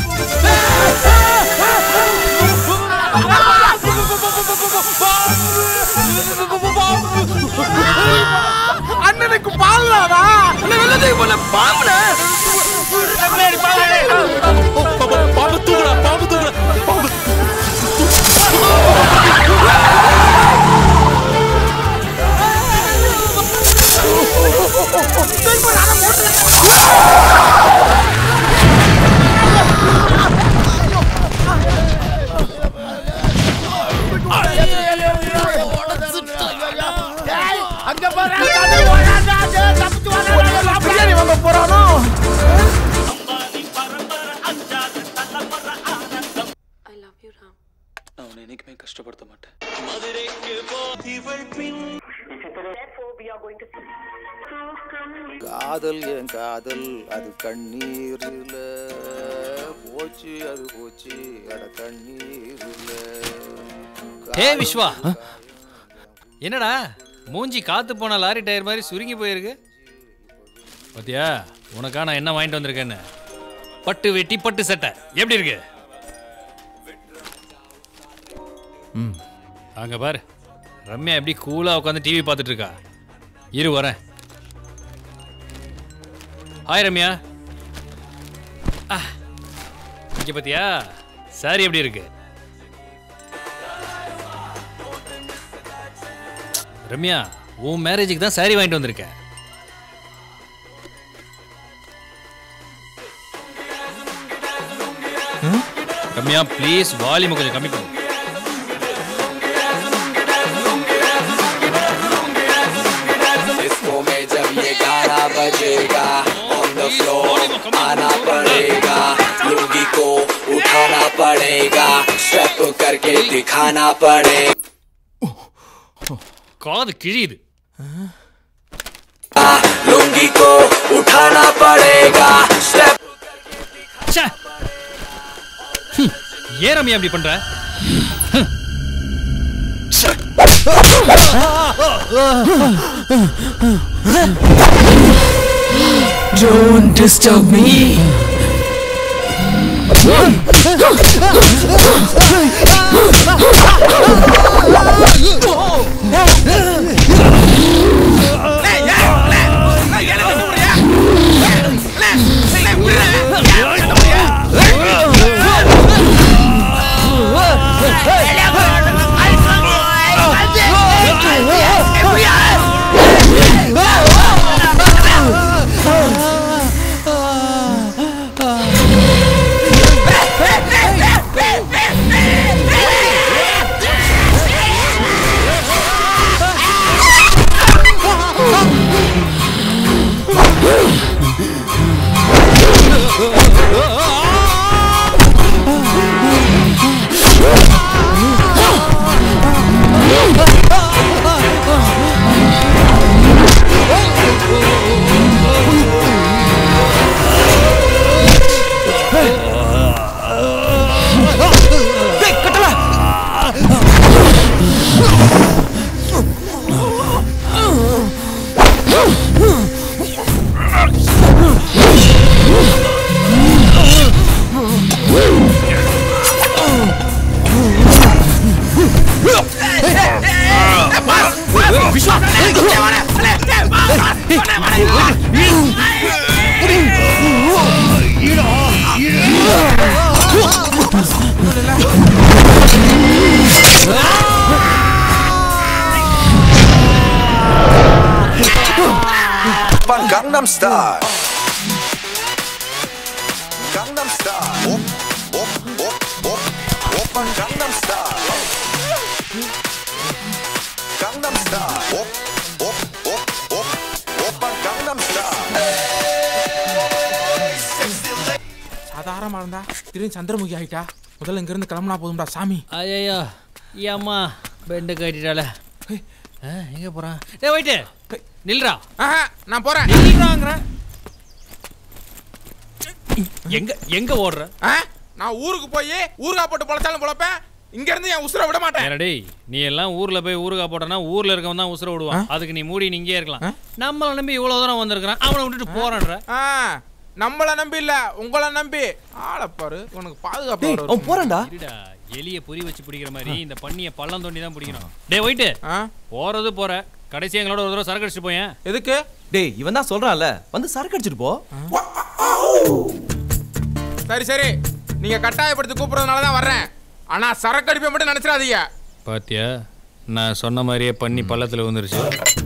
அண்ணனுக்கு பாலாடா அண்ணன் வெள்ளத்துக்கு போன பாம்புல பாம்பு தூக்குடா பாம்பு தூக்குடா பாம்பு அங்க போறாங்க பிரியாணி வாங்க போறானோ நான் உன்னை என்னைக்குமே கஷ்டப்படுத்த மாட்டேன் காதல் என் காதல் அது கண்ணீர்ல போச்சு அது போச்சு அட கண்ணீர்ல ஹே விஸ்வா என்னடா மூஞ்சி காத்து போன லாரி டயர் மாதிரி சுருங்கி போயிருக்கு பாத்தியா உனக்கா நான் என்ன வாங்கிட்டு வந்திருக்கேன்னு பட்டு வெட்டி பட்டு சட்டை எப்படி இருக்கு ம் அங்க பாரு ரம்யா எப்படி கூலா உட்காந்து டிவி பார்த்துட்டு இருக்கா இரு வரேன் ஹாய் ரம்யா ஆ, இங்க பாத்தியா சாரி எப்படி இருக்கு ரம்யா உன் மேரேஜுக்கு தான் சாரி வாங்கிட்டு வந்திருக்கேன் ரம்யா ப்ளீஸ் வால்யூம் கொஞ்சம் கம்மி பண்ணு इसको में जब ये गाना बजेगा ऑन द फ्लोर आना पड़ेगा लुंगी को उठाना पड़ेगा स्टेप करके दिखाना पड़ेगा காது கிழியுது लुंगी को उठाना पड़ेगा स्टेप ச்சே. ஹம், ஏன் ரம்யா அப்படி பண்ற ஹம். Don't disturb me. Gangnam Style. Gangnam Style. Op, op, op, op, oppa Gangnam Style. Gangnam Style. Op, op, op, op, oppa Gangnam Style. சாதாரணமா இருந்தா திடீர்னு சந்திரமுகி ஆயிட்டா முதல்ல இங்க இருந்து கிளம்புனா போதும்டா சாமி ஐயோ ஏம்மா பெண்டு கட்டிட்டால எங்க போறான் டேய் போயிட்டு நில்றா நான் போறேன் நில்றாங்கறேன் எங்க எங்க ஓடுற நான் ஊருக்கு போய் ஊறுகாய் போட்டு பொழைச்சாலும் பொழைப்பேன் இங்க இருந்து என் உசுரை விட மாட்டேன் என்னடா டேய் நீ எல்லாம் ஊர்ல போய் ஊறுகாய் போட்டனா ஊர்ல இருக்கவன் தான் உசுர விடுவான் அதுக்கு நீ மூடி நீ இங்கே இருக்கலாம் நம்மள நம்பி இவ்வளவு தூரம் வந்திருக்கான் அவனை விட்டுட்டு போறான்ற ஆ, நம்மள நம்பி இல்ல உங்களை நம்பி ஆளை பாரு உனக்கு பாதுகாப்பு டேய், அவன் போறான்டா. இருடா எலிய பொறி வச்சு பிடிக்கிற மாதிரி இந்த பண்ணிய பள்ளம் தோண்டி தான் பிடிக்கணும் டேய் போயிட்டு போறது போற கடைசி எங்களோட ஒரு தடவை சரக்கு அடிச்சுட்டு போயேன் எதுக்கு டேய் இவன் தான் சொல்றான்ல வந்து சரக்கு அடிச்சிட்டு போ சரி சரி நீங்க கட்டாயப்படுத்தி கூப்பிடுறதுனால தான் வர்றேன் ஆனா சரக்கு அடிப்பை மட்டும் நினைச்சிடாதீங்க பாத்தியா நான் சொன்ன மாதிரியே பண்ணி பள்ளத்துல விழுந்துருச்சு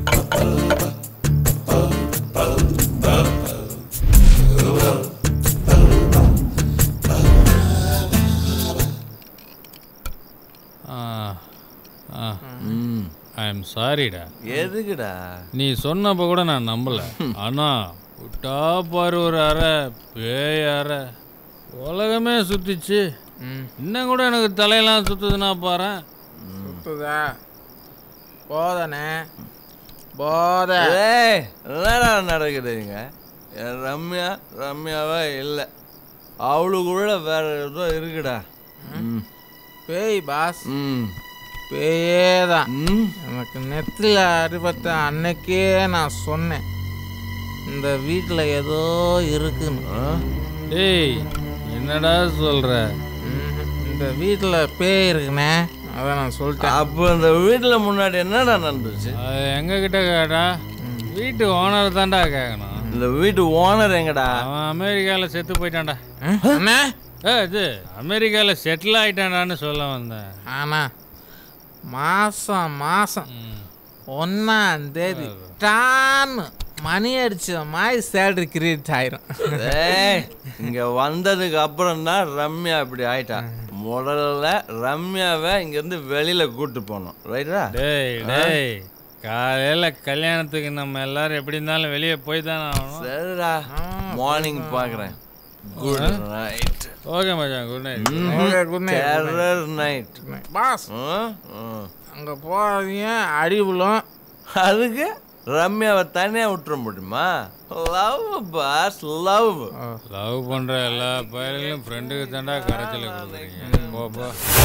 ஐ எம் சாரிடா எதுக்குடா நீ சொன்னப்ப கூட நான் நம்பல ஆனா விட்டா பாரு ஒரு அறை பேய் அறை உலகமே சுத்திச்சு இன்னும் கூட எனக்கு தலையெல்லாம் சுத்துதுன்னா பாரு சுத்துதா போதனே போத ஏய் என்னடா நடக்குதுங்க என் ரம்யா ரம்யாவா இல்லை அவளுக்குள்ள வேற ஏதோ இருக்குடா ம். பேய் பாஸ் ம் பேயே தான் எனக்கு நெத்தில அடிபட்ட அன்னைக்கே நான் சொன்னேன் இந்த வீட்டில் ஏதோ இருக்குன்னு டேய் என்னடா சொல்ற இந்த வீட்டில் பேய் இருக்குண்ணே அதான் நான் சொல்லிட்டேன் அப்போ இந்த வீட்டில் முன்னாடி என்னடா நடந்துச்சு அது எங்க கிட்ட கேட்டா வீட்டு ஓனர் தான்டா கேட்கணும் இந்த வீட்டு ஓனர் எங்கடா அவன் அமெரிக்கால செத்து போயிட்டான்டா என்ன ஏ இது அமெரிக்கால செட்டில் ஆயிட்டான்டான்னு சொல்ல வந்தேன் ஆனா மாசம் மாசம் ஒன்னாம் தேதி டான்னு மணி அடிச்ச மாதிரி சேலரி கிரியேட் ஆயிரும் ஏய் இங்க வந்ததுக்கு அப்புறம் தான் ரம்யா இப்படி ஆயிட்டா முதல்ல ரம்யாவை இங்க இருந்து வெளியில கூட்டு போனோம் ரைட்டா டேய் டேய் காலையில கல்யாணத்துக்கு நம்ம எல்லாரும் எப்படி இருந்தாலும் வெளியே போய் தானே ஆகணும் சரிடா மார்னிங் பாக்குறேன் குட் நைட் ஓகே மச்சான் good night Okay, good night, good night. Terror night boss அங்க போறீங்க அடி விழும் அதுக்கு ரம்யாவை தனியா விட்டுற முடியுமா லவ் பாஸ் லவ் லவ் பண்ற எல்லா பயல்களும் ஃப்ரெண்டுக்கு தாண்டா கரைச்சல கொடுக்குறீங்க போ போ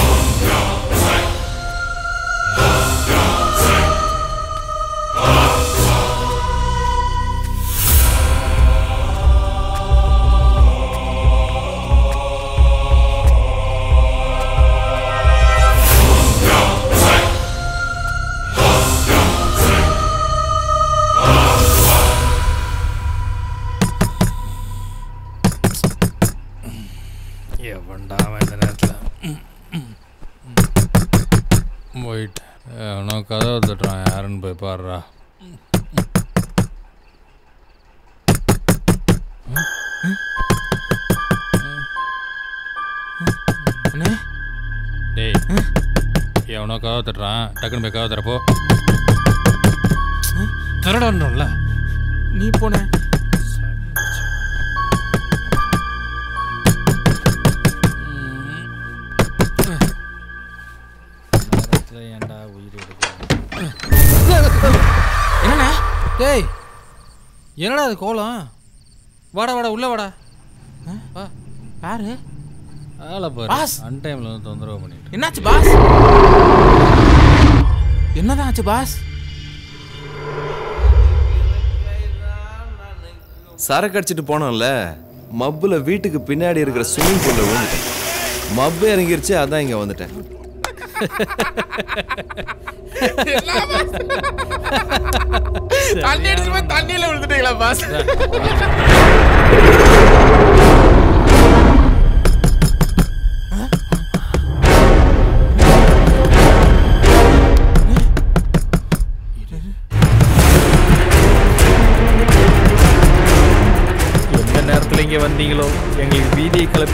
எவன்டா அவன் இந்த நேரத்தில் போயிட்டு எவனோ கதவை தட்டுறான் யாருன்னு போய் பாடுறா டேய் எவனோ கதவை தட்டுறான் டக்குன்னு போய் கதவை தரப்போ திரடணும்ல நீ போன ஏன்டா உயிர் என்னண்ணா டேய் என்னடா அது கோலம் வாடா வாடா உள்ள வாடா வா யாரு ஆளை பாரு பாஸ். அன் டைம்ல வந்து தொந்தரவு பண்ணிட்டு என்னாச்சு பாஸ் என்னதான் ஆச்சு பாஸ் சரக்கு அடிச்சிட்டு போனோம்ல மப்புல வீட்டுக்கு பின்னாடி இருக்கிற ஸ்விம்மிங் பூல்ல விழுந்துட்டேன் மப்பு இறங்கிருச்சு அதான் இங்க வந்துட்டேன் தண்ணி அடிச்சு போய் தண்ணியில விழுந்துட்டீங்களா பாஸ்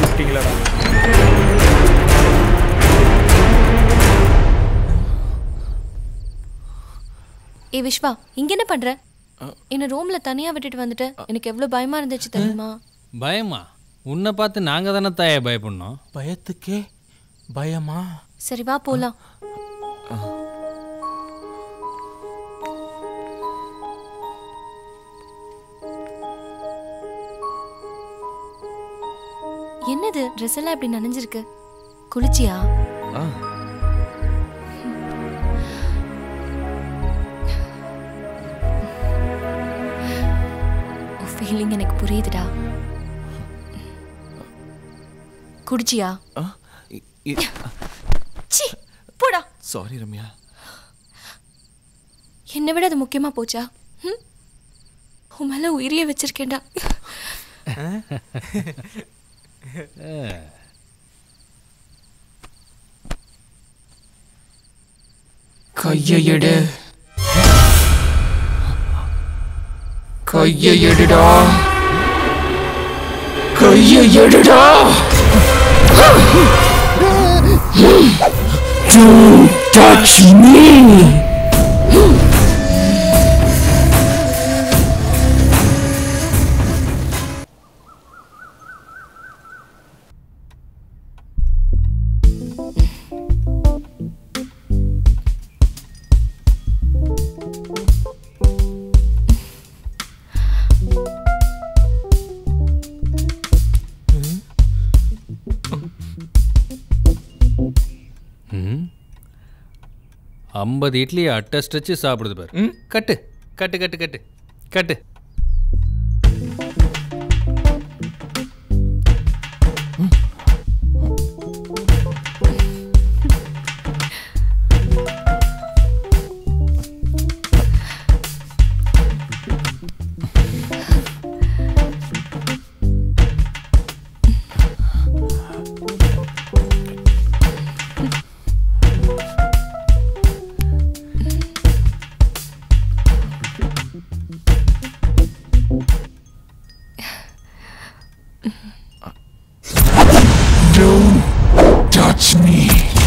விட்டீங்களா ஏ விஸ்வா இங்க என்ன பண்ற என்ன ரூம்ல தனியா விட்டுட்டு வந்துட்ட எனக்கு எவ்வளவு பயமா இருந்துச்சு தெரியுமா பயமா உன்னை பார்த்து நாங்க தானே தாயை பயப்படணும் பயத்துக்கே பயமா சரி வா போலாம் என்னது ட்ரெஸ் எல்லாம் இப்படி நனைஞ்சிருக்கு குளிச்சியா ஆ ஃபீலிங் எனக்கு புரியுதுடா குடிச்சியா சி போடா சாரி ரம்யா என்னை விட அது முக்கியமா போச்சா ம்? உன் மேல உயிரியே வச்சிருக்கேன்டா கையை எடு கையை எடுடா கையை எடுடா Don't touch me! ம் ஐம்பது இட்லி அட்டை ஸ்ட்ரெச்சு சாப்பிடுது பாரு கட்டு கட்டு கட்டு கட்டு கட்டு Don't touch me!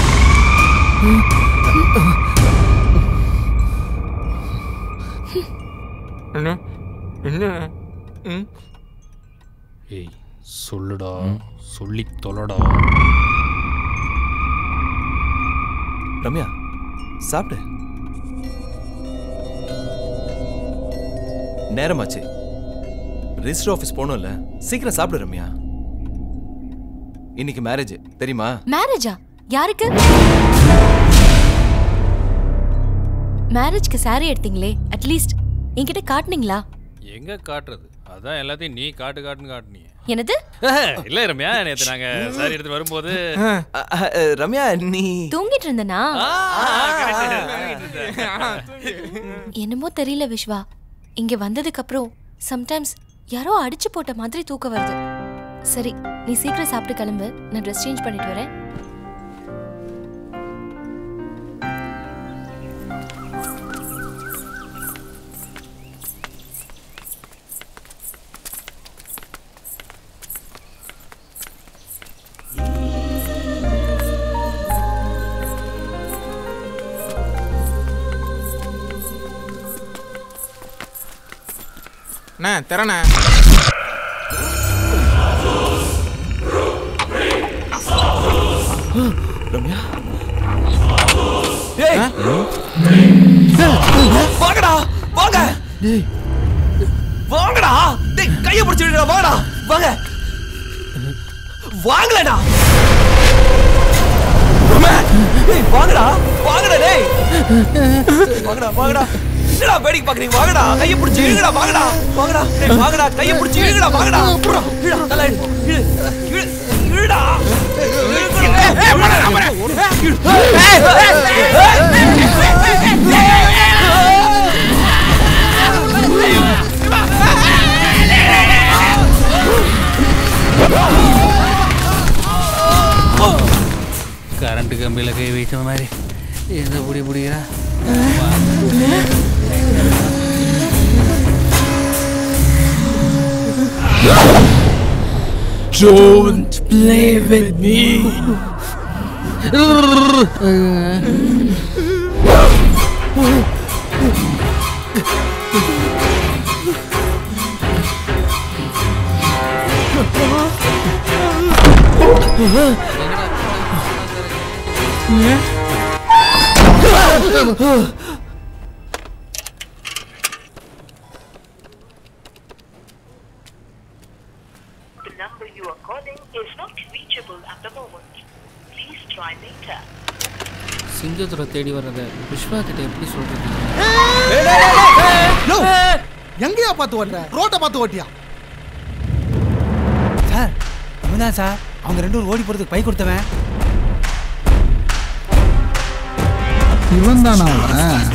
என்ன என்ன ம் ஏய் சொல்லுடா சொல்லி தொலைடா ரம்யா சாப்பிடு நேரமாச்சு ரிஜிஸ்டர் ஆஃபீஸ் போகணும்ல சீக்கிரம் சாப்பிடு ரம்யா இன்னைக்கு மேரேஜ் தெரியுமா மேரேஜா யாருக்கு மேரேஜ்க்கு saree எடுத்தீங்களே அட்லீஸ்ட் என்கிட்ட காட்டுனீங்களா எங்க காட்டுறது அதான் எல்லாத்தையும் நீ காட்டு காட்டுன்னு காட்டுனீங்க என்னது இல்ல ரம்யா நேத்து நாங்க சாரி எடுத்துட்டு வரும்போது ரம்யா நீ தூங்கிட்டு இருந்தனா என்னமோ தெரியல விஸ்வா இங்க வந்ததுக்கு அப்புறம் சம்டைம்ஸ் யாரோ அடிச்சு போட்ட மாதிரி தூக்கம் வருது சரி நீ சீக்கிரம் சாப்பிட்டு கிளம்பு நான் ட்ரெஸ் சேஞ்ச் பண்ணிட்டு வரேன் அண்ணா தரண்ணே ரம்யா ஏய் வாங்கடா வாங்க வாங்கடா டேய் கைய பிடிச்சு விடுடா வாங்கடா வாங்க வாங்கலடா ஏய் வாங்கடா வாங்கடா டேய் வாங்கடா வாங்கடா என்னடா வேடிக்கை பாக்குறீங்க வாங்கடா கைய பிடிச்சு இழுங்கடா வாங்கடா வாங்கடா டேய் வாங்கடா கைய பிடிச்சு இழுங்கடா வாங்கடா புறா இழு நல்லா இழு இழு இழு இழுடா கரண்ட் கம்பியில கை வைத்த மாதிரி எந்த புடி புடிக்கிறா Don't play with me. The number you are calling is not reachable at the moment. Please try later. Singathurai தேடி வர்றத விஸ்வா கிட்ட எப்படி சொல்றது எங்கேயா பார்த்து ஓட்டுற ரோட்டை பார்த்து ஓட்டியா சார் இவன் தான் சார் அவங்க ரெண்டு பேரும் ஓடி போறதுக்கு பை கொடுத்தவன் இவன் தானா அவன்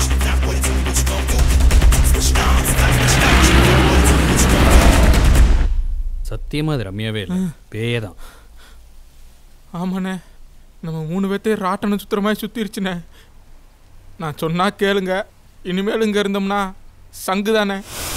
சத்தியமா அது ரம்யாவே இல்லை பேயே தான் ஆமாண்ணே நம்ம மூணு பேர்த்தையும் ராட்டனம் சுத்துற மாதிரி சுத்திருச்சுண்ணே நான் சொன்னா கேளுங்க இனிமேல் இங்க இருந்தோம்னா சங்கு தானே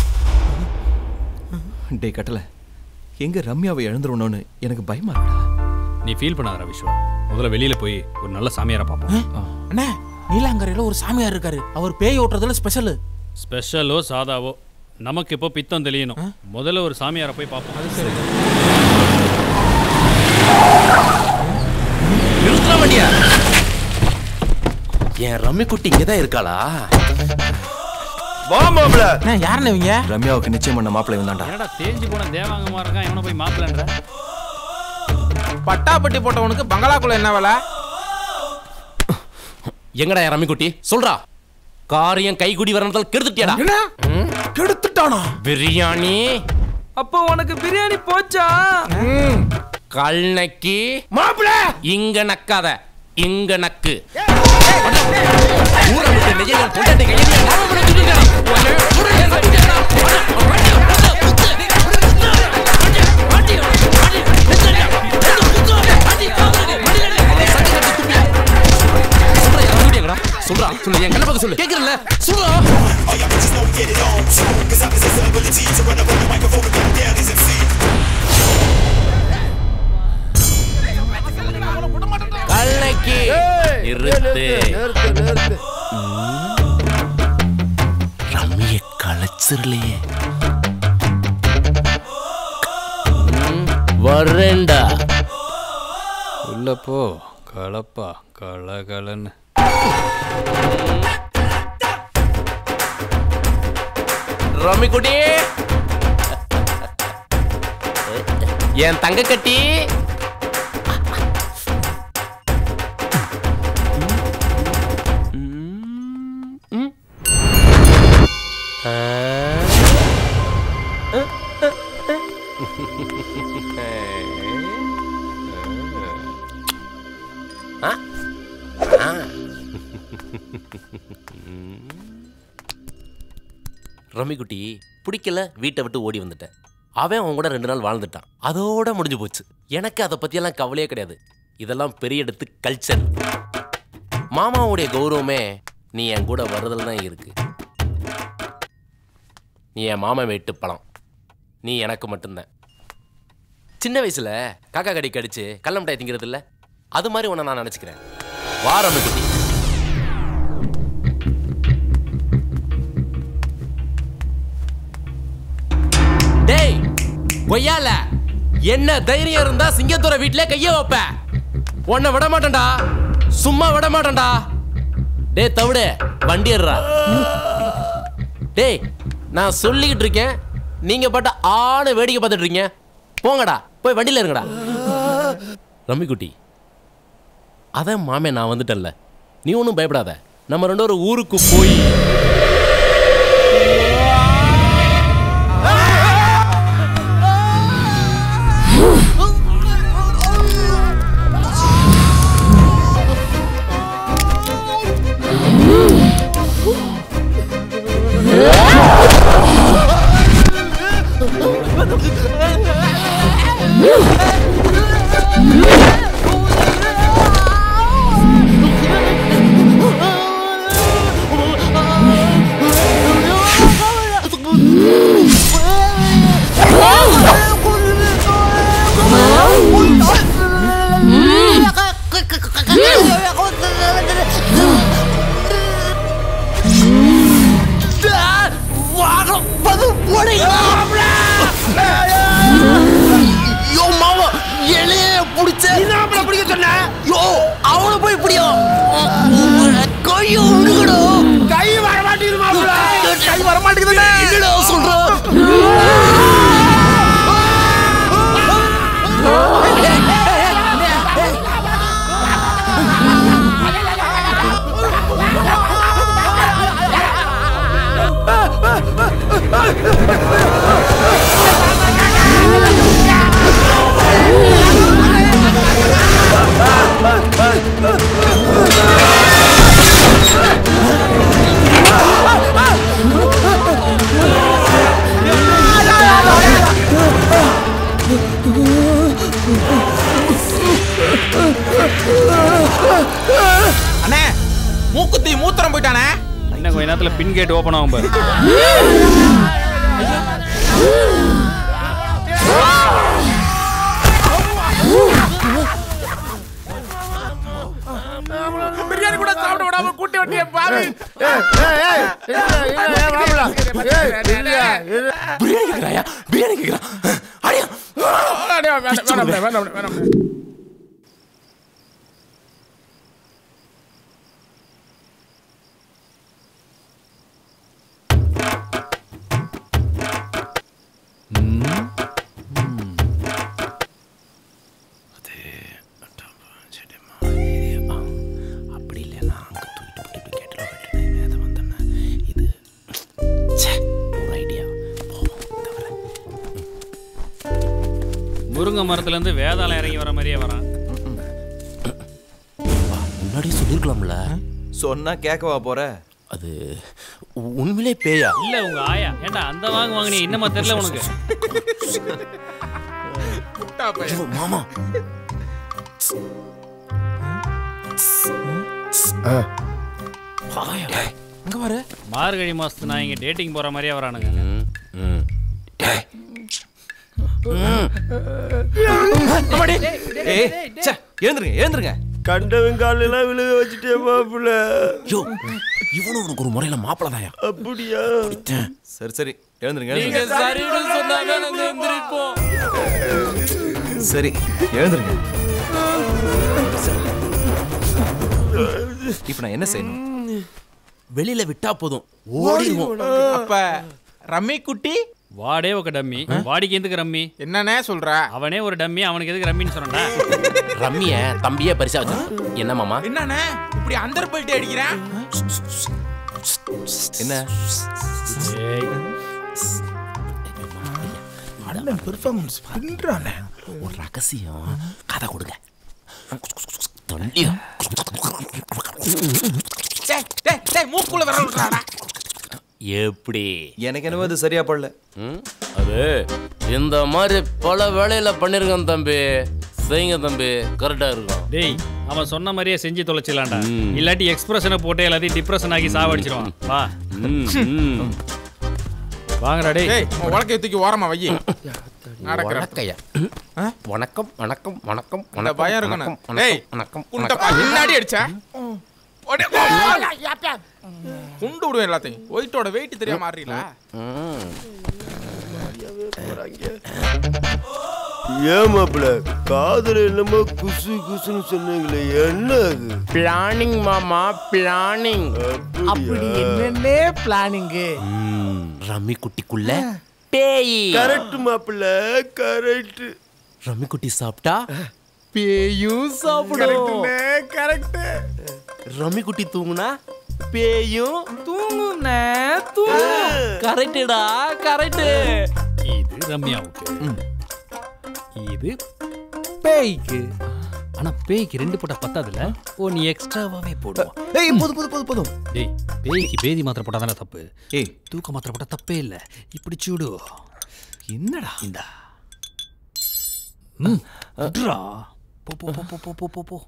டேய் கட்டல எங்க ரம்யாவை இழந்துருவணும்னு எனக்கு பயமா இருக்குடா நீ ஃபீல் பண்ணாத விஸ்வா முதல்ல வெளியில போய் ஒரு நல்ல சாமியாரை பார்ப்போம் அண்ணே நீலாங்கரையில் ஒரு சாமியார் இருக்காரு அவர் பேய் ஓட்டுறதுல ஸ்பெஷல் ஸ்பெஷலோ சாதாவோ நமக்கு இப்போ பித்தம் தெளியணும் முதல்ல ஒரு சாமியாரை போய் பார்ப்போம் அது சரி நிறுத்தலாம் வண்டியா என் ரம்மி குட்டி இங்கே தான் இருக்காளா வா மாப்ள யாருன்னு இவங்க ரம்யாவுக்கு நிச்சயம் பண்ண மாப்பிள்ளை வந்தாண்டா என்னடா தேஞ்சு போன தேவாங்கமா இருக்கான் இவனை போய் மாப்பிள்ளன்ற பட்டாப்பட்டி போட்டவனுக்கு பங்களாக்குள்ள என்ன வேலை எங்கடா என் ரம்மி குட்டி சொல்றா காரியம் கைகுடி வரணுதல் கெடுத்துட்டியாடா கெடுத்துட்டானா பிரியாணி அப்போ உனக்கு பிரியாணி போச்சா கல்நக்கி மாப்பிள இங்க நக்காத இங்க நக்கு ஊரை விட்டு நிஜங்கள் பொண்டாட்டி கையை நீ லாபம் பண்ண சொல்லிருக்கா. உன்னை ஊரை கட்டிட்டேடா. சொல்றா சொல்லு என் கண்ண பக்கம் சொல்லு கேக்குறல சொல்றா கல்லைக்கு நிறுத்து ரம்மிய களைச்சிரலையே வரேன்டா உள்ள போ கலப்பா கலகலன்னு ரம்மி குட்டி என் தங்க கட்டி ஆ? ஆ. ரம்மிக்குட்டி பிடிக்கல வீட்டை விட்டு ஓடி வந்துட்டேன் அவன் அவன் கூட ரெண்டு நாள் வாழ்ந்துட்டான் அதோட முடிஞ்சு போச்சு எனக்கு அதை பற்றியெல்லாம் கவலையே கிடையாது இதெல்லாம் பெரிய இடத்து கல்ச்சர் மாமாவுடைய கௌரவமே நீ என் கூட வர்றதுல தான் இருக்கு நீ என் மாமன் வெட்டு பழம் நீ எனக்கு மட்டும்தான் சின்ன வயசுல காக்கா கடி கடிச்சு கள்ள மிட்டாய் திங்கிறது இல்ல அது மாதிரி உன்னை நான் நினைச்சுக்கிறேன் வா ரம்மிக்குட்டி டேய் கொய்யால என்ன தைரியம் இருந்தா சிங்கத்தூர வீட்ல கைய வைப்ப உன்னை விட மாட்டேன்டா சும்மா விட மாட்டேன்டா டேய் தவிடு வண்டி ஏறுறா டேய் நான் சொல்லிக்கிட்டு இருக்கேன் நீங்க பாட்ட ஆணு வேடிக்கை பார்த்துட்டு இருக்கீங்க போங்கடா போய் வண்டியில இருங்கடா ரம்மிக்குட்டி அதான் மாமே நான் வந்துட்டேன்ல நீ ஒன்றும் பயப்படாத நம்ம ரெண்டு ஒரு ஊருக்கு போய் அண்ணே மூக்குத்தி மூத்திரம் போயிட்டானே இன்னும் கொஞ்ச நேரத்துல பின் கேட் ஓபன் ஆகும் பாரு பிரியாணி கூட சாப்பிட விடாம கூட்டி வண்டிய பாவி பிரியாணி கேக்குறாயா பிரியாணி கேக்குறான் அடியா வேணாம் வேணாம் வேணாம் வேணாம் அப்படி இல்லைன்னா அங்க தூக்கிட்டு போய் இப்படி கேட்டுல விட்டுட்டு வேத வந்தேன்னா இது ச்சே, ஒரு ஐடியா முருங்கை மரத்துல இருந்து வேதாளம் இறங்கி வர மாதிரியே வரான் முன்னாடியே சொல்லிருக்கலாம்ல சொன்னா கேட்கவா போற அது உண்மையிலே பேயா இல்ல உங்க ஆயா ஏன்டா அந்த வாங்க வாங்கினீ இன்னமா தெரியல உனக்கு ஐயோ, மாமா அங்க பாரு மார்கழி மாசத்து நான் இங்க டேட்டிங் போற மாதிரியே வரானுங்க ஏய் ச்சே எழுந்துருங்க எழுந்துருங்க கண்டவன் காலெல்லாம் விழுக வச்சுட்டே மாப்பிள்ள யோ இவனும் உனக்கு ஒரு முறையில மாப்பிள தாயா அப்படியா சரி சரி எழுந்துருங்க நீங்க எழுந்துருங்க. சரின்னு சொன்னாங்க நாங்க எந்திரிப்போம் சரி எழுந்துருங்க இப்போ நான் என்ன செய்யணும் வெளியில விட்டா போதும் ஓடிடுவோம் அப்ப ரம்மி குட்டி வாடே ஒரு டம்மி வாடிக்கு எதுக்கு ரம்மி என்னண்ணே சொல்ற அவனே ஒரு டம்மி அவனுக்கு எதுக்கு ரம்மின்னு சொன்னா ரம்மிய தம்பியே பரிசா வச்சு என்ன மாமா என்னண்ணே இப்படி அந்தர் போயிட்டு அடிக்கிறேன் என்ன அண்ணன் பெர்ஃபார்மன்ஸ் பண்றானே ஒரு ரகசியம் கதை கொடுங்க தம்பியா டேய் டேய் டேய் மூக்குள்ள விரல் விடுறாடா எப்படி எனக்கு என்னவோ அது சரியா படல ம்? அது இந்த மாதிரி பல வேலையில பண்ணிருக்கேன் தம்பி செய்யுங்க தம்பி கரெக்டா இருக்கும் டேய் அவன் சொன்ன மாதிரியே செஞ்சு தொலைச்சிடலாம்டா இல்லாட்டி எக்ஸ்பிரஷனை போட்டு எல்லாத்தையும் டிப்ரெஷன் ஆகி சாவடிச்சிருவான் வா வாங்கடா டேய் டேய் உன் வழக்கை தூக்கி ஓரமா வை நடக்கிற வணக்கையா வணக்கம் வணக்கம் வணக்கம் அந்த வணக்கம் பயம் இருக்கணும் வணக்கம், டேய் வணக்கம் குண்டை பா பின்னாடி அடிச்ச ஓடி, ஓ, ஓ, குண்டு விடுவேன் எல்லாத்தையும் ஒயிட்டோட வெயிட் தெரியாம மாறீங்களா ஏன் மாப்பிள்ள காதல என்னமோ குசு குசுன்னு சொன்னீங்களே என்ன அது பிளானிங் மாமா பிளானிங் அப்படி என்னன்னே பிளானிங்கு ரம்மி குட்டிக்குள்ள பேய் கரெக்ட் மாப்பிள்ள கரெக்ட் ரம்மி குட்டி சாப்பிட்டா பேயும் சாப்பிடும் கரெக்ட் ரம்மி குட்டி தூங்குனா பேயும் தூங்குன கரெக்டுடா கரெக்ட் இது ரம்யாவுக்கு இது பேய்க்கு ஆனா பேய்க்கு ரெண்டு போட்டா பத்தாதுல ஓ நீ எக்ஸ்ட்ராவாவே போடுவோம் ஏய் போதும் போதும் போதும் போதும் டேய் பேய்க்கு பேதி மாத்திரை போட்டா தானே தப்பு ஏய் தூக்க மாத்திரை போட்டா தப்பே இல்ல இப்படி சூடு என்னடா இந்தா ம் விட்றா. போ போ போ போ போ போ போ போ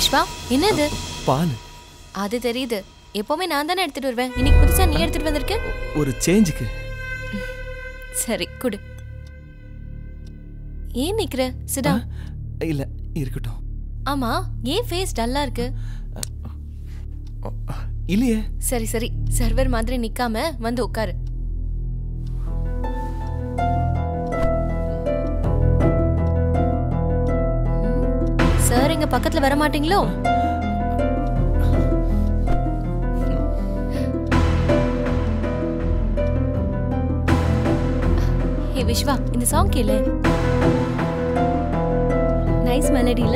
விஸ்வா என்னது பால் அது தெரியுது எப்பவுமே நான் தானே எடுத்துட்டு வருவேன் இன்னைக்கு புதுசா நீ எடுத்துட்டு வந்திருக்க ஒரு சேஞ்சுக்கு சரி குடு ஏன் நிக்கிற சிடா இல்ல இருக்கட்டும் ஆமா ஏன் ஃபேஸ் டல்லா இருக்கு இல்லையே சரி சரி சர்வர் மாதிரி நிக்காம வந்து உட்காரு சார் எங்க பக்கத்துல வர மாட்டீங்களோ ஹே விஸ்வா இந்த சாங் கேளு நைஸ் மெலடில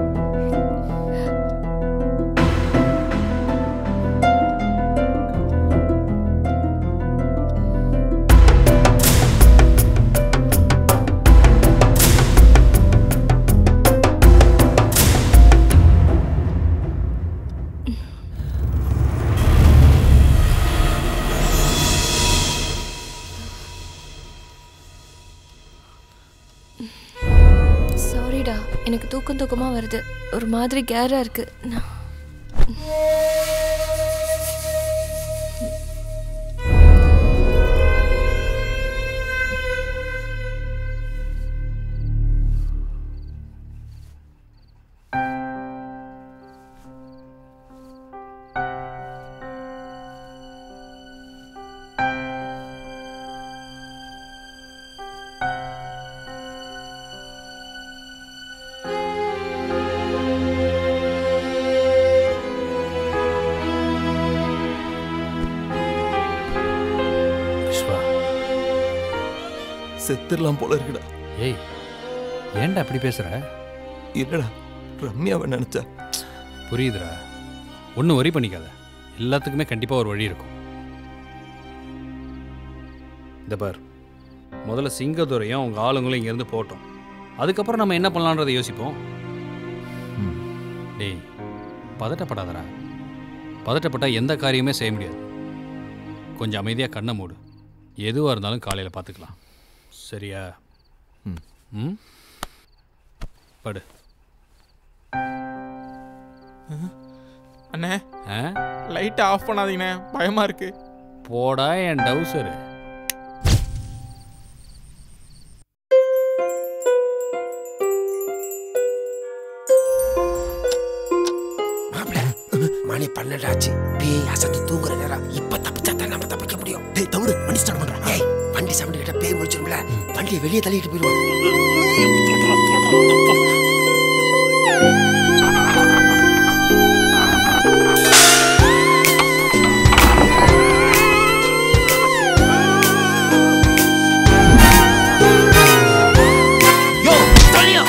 சாரிடா எனக்கு தூக்கம் தூக்கமா வருது ஒரு மாதிரி கேரா இருக்கு நான் விஸ்வா செத்துடலாம் போல இருக்குடா ஏய் ஏன்டா அப்படி பேசுற இல்லடா ரம்யாவை நினைச்சா புரியுதுடா ஒன்றும் வரி பண்ணிக்காத எல்லாத்துக்குமே கண்டிப்பாக ஒரு வழி இருக்கும் இந்த பார் முதல்ல சிங்கதுரையும் அவங்க ஆளுங்களும் இங்கேருந்து போட்டோம் அதுக்கப்புறம் நம்ம என்ன பண்ணலான்றதை யோசிப்போம் டேய் பதட்டப்படாதடா பதட்டப்பட்டா எந்த காரியமே செய்ய முடியாது கொஞ்சம் அமைதியாக கண்ணை மூடு எதுவாக இருந்தாலும் காலையில் பார்த்துக்கலாம் சரியா ம் படு அண்ணே ஆ லைட்டை ஆஃப் பண்ணாதீங்கண்ணே பயமா இருக்கு போடா என் டவுசரு மணி பன்னெண்டாச்சு பேய் அசந்து தூங்குற நேரம் இப்ப தப்பிச்சா தான் நம்ம தப்பிக்க முடியும் டேய் தவிடு வண்டி ஸ்டார்ட் பண்றா ஏய் வண்டி சவுண்ட் கிட்ட பேய் முடிச்சிரும்ல வண்டியை வெளியே தள்ளிட்டு போயிடுவோம் யோ தனியா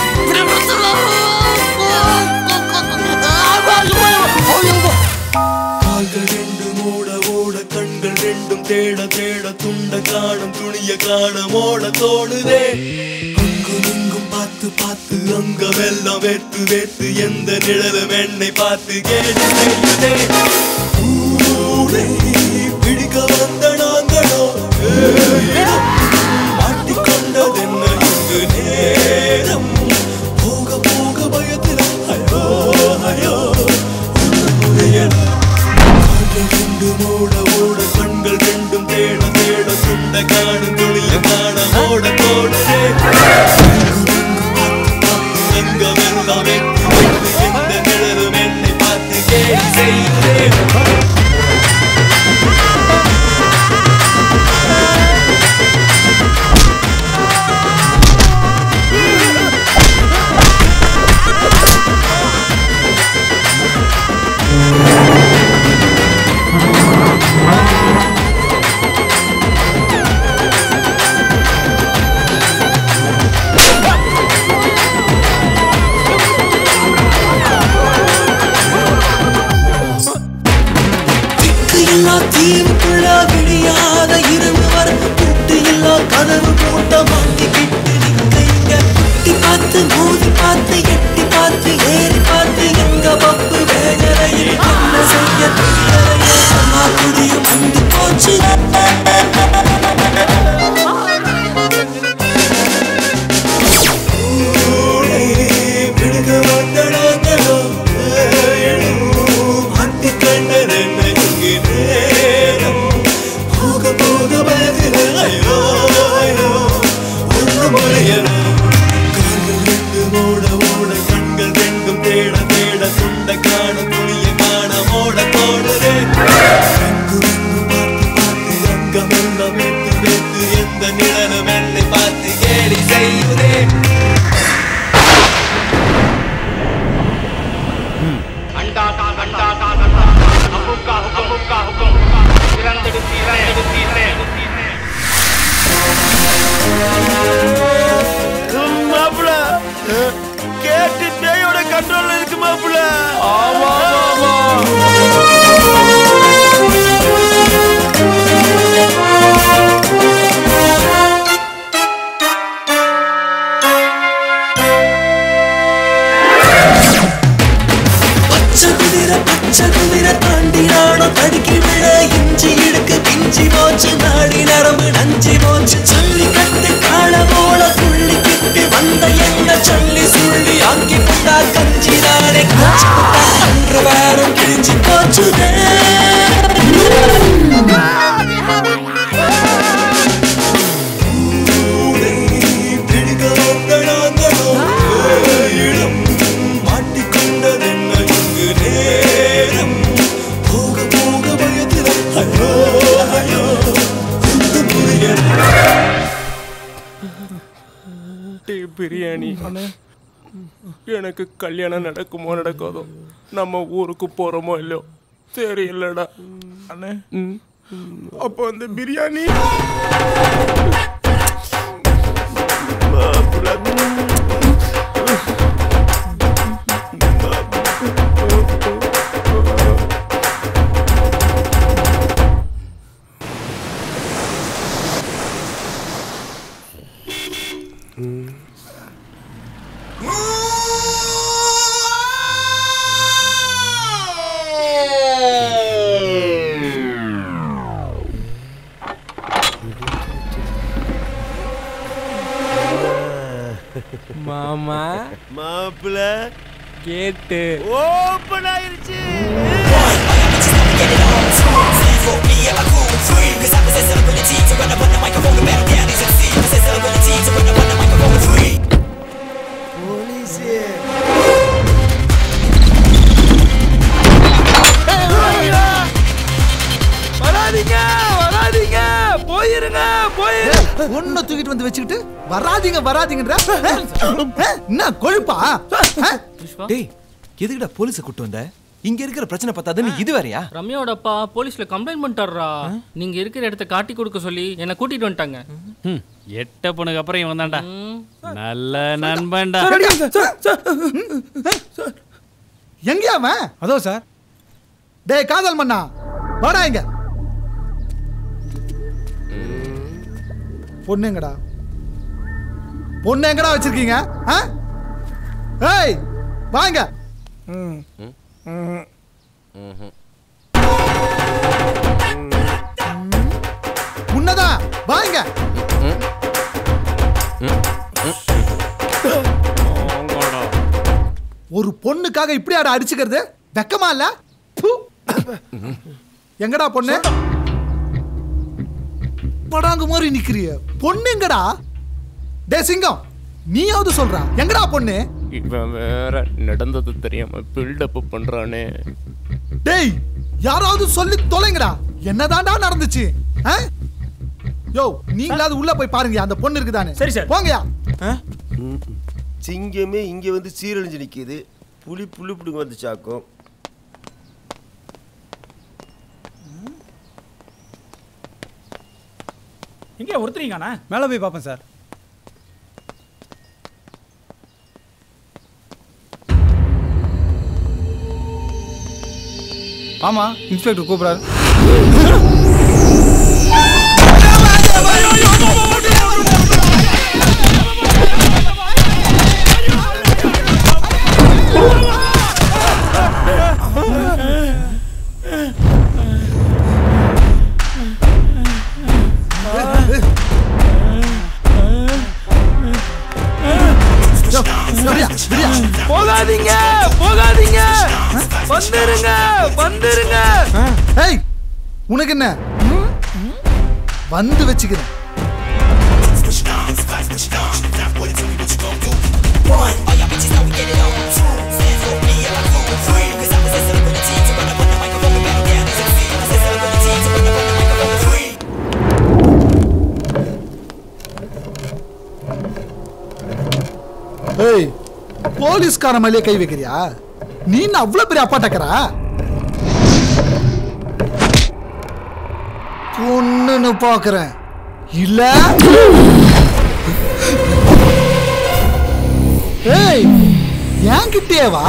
கால்கள் ரெண்டு மூட ஓட கண்கள் ரெண்டும் தேட தேட துண்ட காணும் துணிய காண ஓட தோணுதே அங்கும் இங்கும் பார்த்து பார்த்து அங்கமெல்லாம் வேத்து வேத்து எந்த நிழலும் என்னை பார்த்து கேடு செய்யுதே ஊரை பிடிக்க வந்த நாங்களோ ஏனம் மாட்டிக்கொண்டதென்ன இங்கு நேரம் போக போக பயத்தில் ஐயோ ஐயோ கால்கள் ரெண்டு மூட ஓட கண்கள் ரெண்டும் தேட தேட துண்ட காணும் துணிய காண ஓட தோடுதே எங்கமெல்லாம் வெட்டு வெட்டு எந்த நிழலும் என்னை பார்த்து கேலி செய்யுதே ஆ வெத்து வெத்து எந்த நிழலும் என்னை பார்த்து கேலி செய்யுதே அண்டாதா அண்டாதா அண்டா அமுக்கா அமுக்கா ஹுக்கும் இறந்தெடுத்தீரே எடுத்தீரே மாப்பிள கேட்டு பேயோட கண்ட்ரோல்ல இருக்கு மாப்பிள ஆமா பச்சை குதிரை பச்சை குதிரை தாண்டி நானும் தடுக்கி விட இஞ்சி இடுக்கு பிஞ்சி போச்சு நாடி நரம்பு நஞ்சி போச்சு சொல்லி கட்டு கால போல துள்ளி கிட்டு வந்த என்ன சொல்லி சுள்ளி ஆக்கி புட்டா கஞ்சி தானே காய்ச்சி புட்டா அன்று வாரம் கிழிஞ்சு போச்சுதே பிடிக்க வந்த நாங்களும் இடம் மாட்டிக்கொண்டதென்ன இங்கு நேரம் போக போக பயத்தில் ஐயோ ஐயோ ஒன்றும் புரியல டீ பிரியாணி எனக்கு கல்யாணம் நடக்குமோ நடக்காதோ நம்ம ஊருக்கு போறோமோ இல்லையோ தெரியலடா அண்ணே அப்போ அந்த பிரியாணி மாமா மாப்பிள கேட்டு ஓப்பன் ஆயிருச்சு வராதீங்க வராதீங்க போயிருங்க போயிருங்க ஒன்ன தூக்கிட்டு வந்து வச்சுக்கிட்டு வராதீங்க வராதீங்கன்ற என்ன கொழுப்பா டேய் எதுக்குடா போலீஸை கூட்டு வந்த இங்க இருக்கிற பிரச்சனை பத்தாதுன்னு இது வேறயா ரம்யாவோட அப்பா போலீஸ்ல கம்ப்ளைண்ட் பண்ணிட்டாருடா நீங்க இருக்கிற இடத்த காட்டி கொடுக்க சொல்லி என்ன கூட்டிட்டு வந்துட்டாங்க ம், எட்ட பொண்ணுக்கு அப்புறம் இவன் தான்டா நல்ல நண்பன்டா எங்கயா அவன் அதோ சார் டேய் காதல் மண்ணா வாடா இங்க பொண்ணு எங்கடா பொண்ணு எங்கடா வச்சிருக்கீங்க ஆ? ஏய் வாங்க உன்னதான் வாங்க ஒரு பொண்ணுக்காக இப்படி ஆட அடிச்சுக்கிறது வெக்கமா இல்ல ப்பு. எங்கடா பொண்ணு படாங்க மாதிரி நிக்கிறிய பொண்ணு எங்கடா டே சிங்கம் நீயாவது சொல்றா எங்கடா பொண்ணு இவன் வேற நடந்தது தெரியாம பில்டப் பண்றானே டேய் யாராவது சொல்லி தொலைங்கடா என்னதான்டா நடந்துச்சு ஆ? யோ நீங்களாவது உள்ள போய் பாருங்க அந்த பொண்ணு இருக்குதானே சரி சார் போங்கயா சிங்கமே இங்க வந்து சீரழிஞ்சு நிக்குது புலி புலி புடுங்க வந்து சாக்கும் எங்கே ஒருத்தரீங்கண்ணா மேலே போய் பார்ப்பேன் சார் ஆமா இன்ஸ்பெக்டர் கூப்பிடாரு போகாதீங்க போகாதீங்க வந்துருங்க வந்துருங்க ஏய் உனக்கு என்ன ம்? வந்து வச்சுக்கிறேன் ஏய் போலீஸ்கார மேலேயே கை வைக்கிறியா நீ என்ன அவ்வளவு பெரிய அப்பா டக்கரா பொண்ணுன்னு பாக்குறேன் இல்ல ஏய் ஏன் கிட்டே வா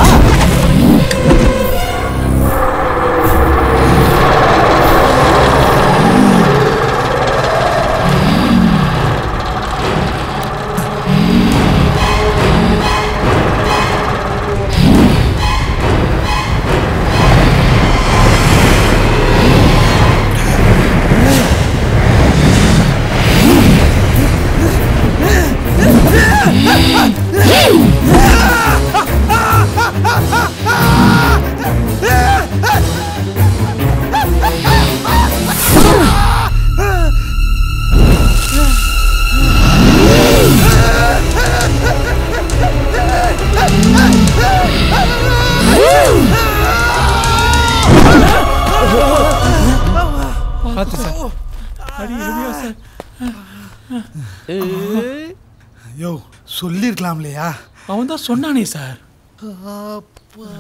பார்த்து சார் அடி எளிமையா சார் யோ சொல்லிருக்கலாம் இல்லையா அவன் தான் சொன்னானே சார் அப்பா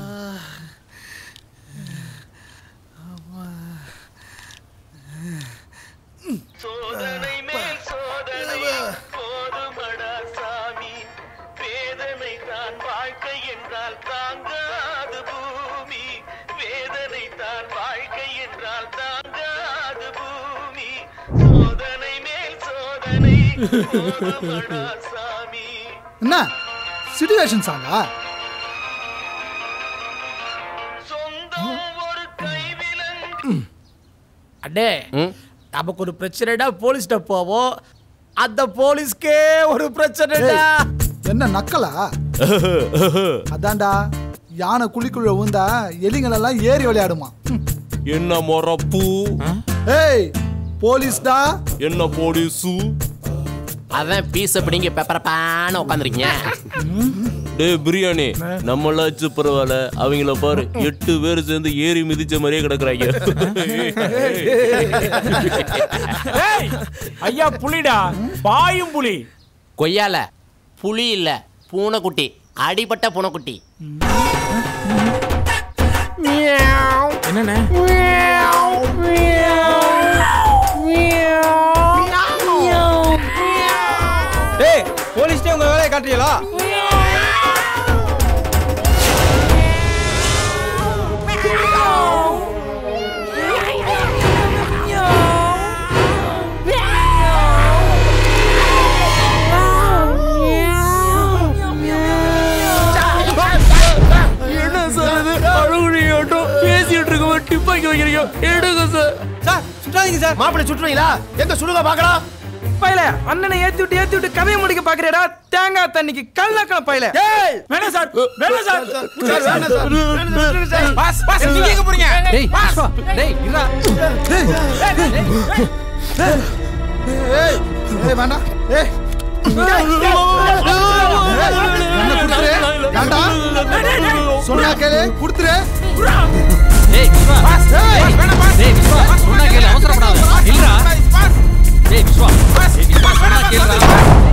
சோதனை மேல் சோதனை போதுமடா சாமி வேதனை தான் வாழ்க்கை என்றால் தாங்காது பூமி வேதனை தான் வாழ்க்கை என்றால் தாங்காது பூமி சோதனை மேல் சோதனை போதுமடா சாமி என்ன சிச்சுவேஷன் சாங்கா அடே நமக்கு ஒரு பிரச்சனைடா போலீஸ்ட போவோம் அந்த போலீஸ்க்கே ஒரு பிரச்சனைடா என்ன நக்கலா அதான்டா யானை குழிக்குள்ள விழுந்தா எலிங்களெல்லாம் ஏறி விளையாடுமா என்ன மொறப்பு ஏய் போலீஸ்டா என்ன போலீஸு அதான் பீஸ பிடிங்க பெப்பரப்பான உட்காந்துருக்கீங்க டேய் பிரியாணி நம்மளாச்சு பரவாயில்ல அவங்கள பாரு எட்டு பேர் சேர்ந்து ஏறி மிதிச்ச மாதிரியே கிடக்குறாங்க ஏய், ஐயா புலிடா பாயும் புலி கொய்யால புலி இல்ல பூனைக்குட்டி அடிபட்ட பூனைக்குட்டி என்னண்ணே டேய் போலீஸ்டே உங்க வேலையை காட்டுறீங்களா என்ன சார் இது அழுகுறியாட்டம் பேசிட்டு இருக்க டிப்பாக்கி வைக்கிறீங்க எடுங்க சார் சார் சுற்றாதீங்க சார் மாப்பிள்ளை சுற்றுவீங்களா எங்க சுடுங்க பார்க்கலாம் பையல அண்ணனை ஏத்தி விட்டு ஏத்தி விட்டு கதையை முடிக்க பாக்குறேடா தேங்காய் தண்ணிக்கு கல்லக்கல பையல வேணாம் சார் வேணாம் சார் சார், வேணாம் சார். வேணாம் சார். பாஸ் பாஸ் நீங்க எங்க போறீங்க டேய், பாஸ் டேய், இருடா ஏய் ஏய் வேண்டாம் ஏய் என்ன குடுத்துரு ஏண்டா சொன்னா கேளு குடுத்துரு ஏய் விஸ்வா ஏய் டேய் விஸ்வா சொன்னா கேளு அவசரப்படாத இல்லடா டேய் விஸ்வா டேய் விஸ்வா சொன்னா கேளுடா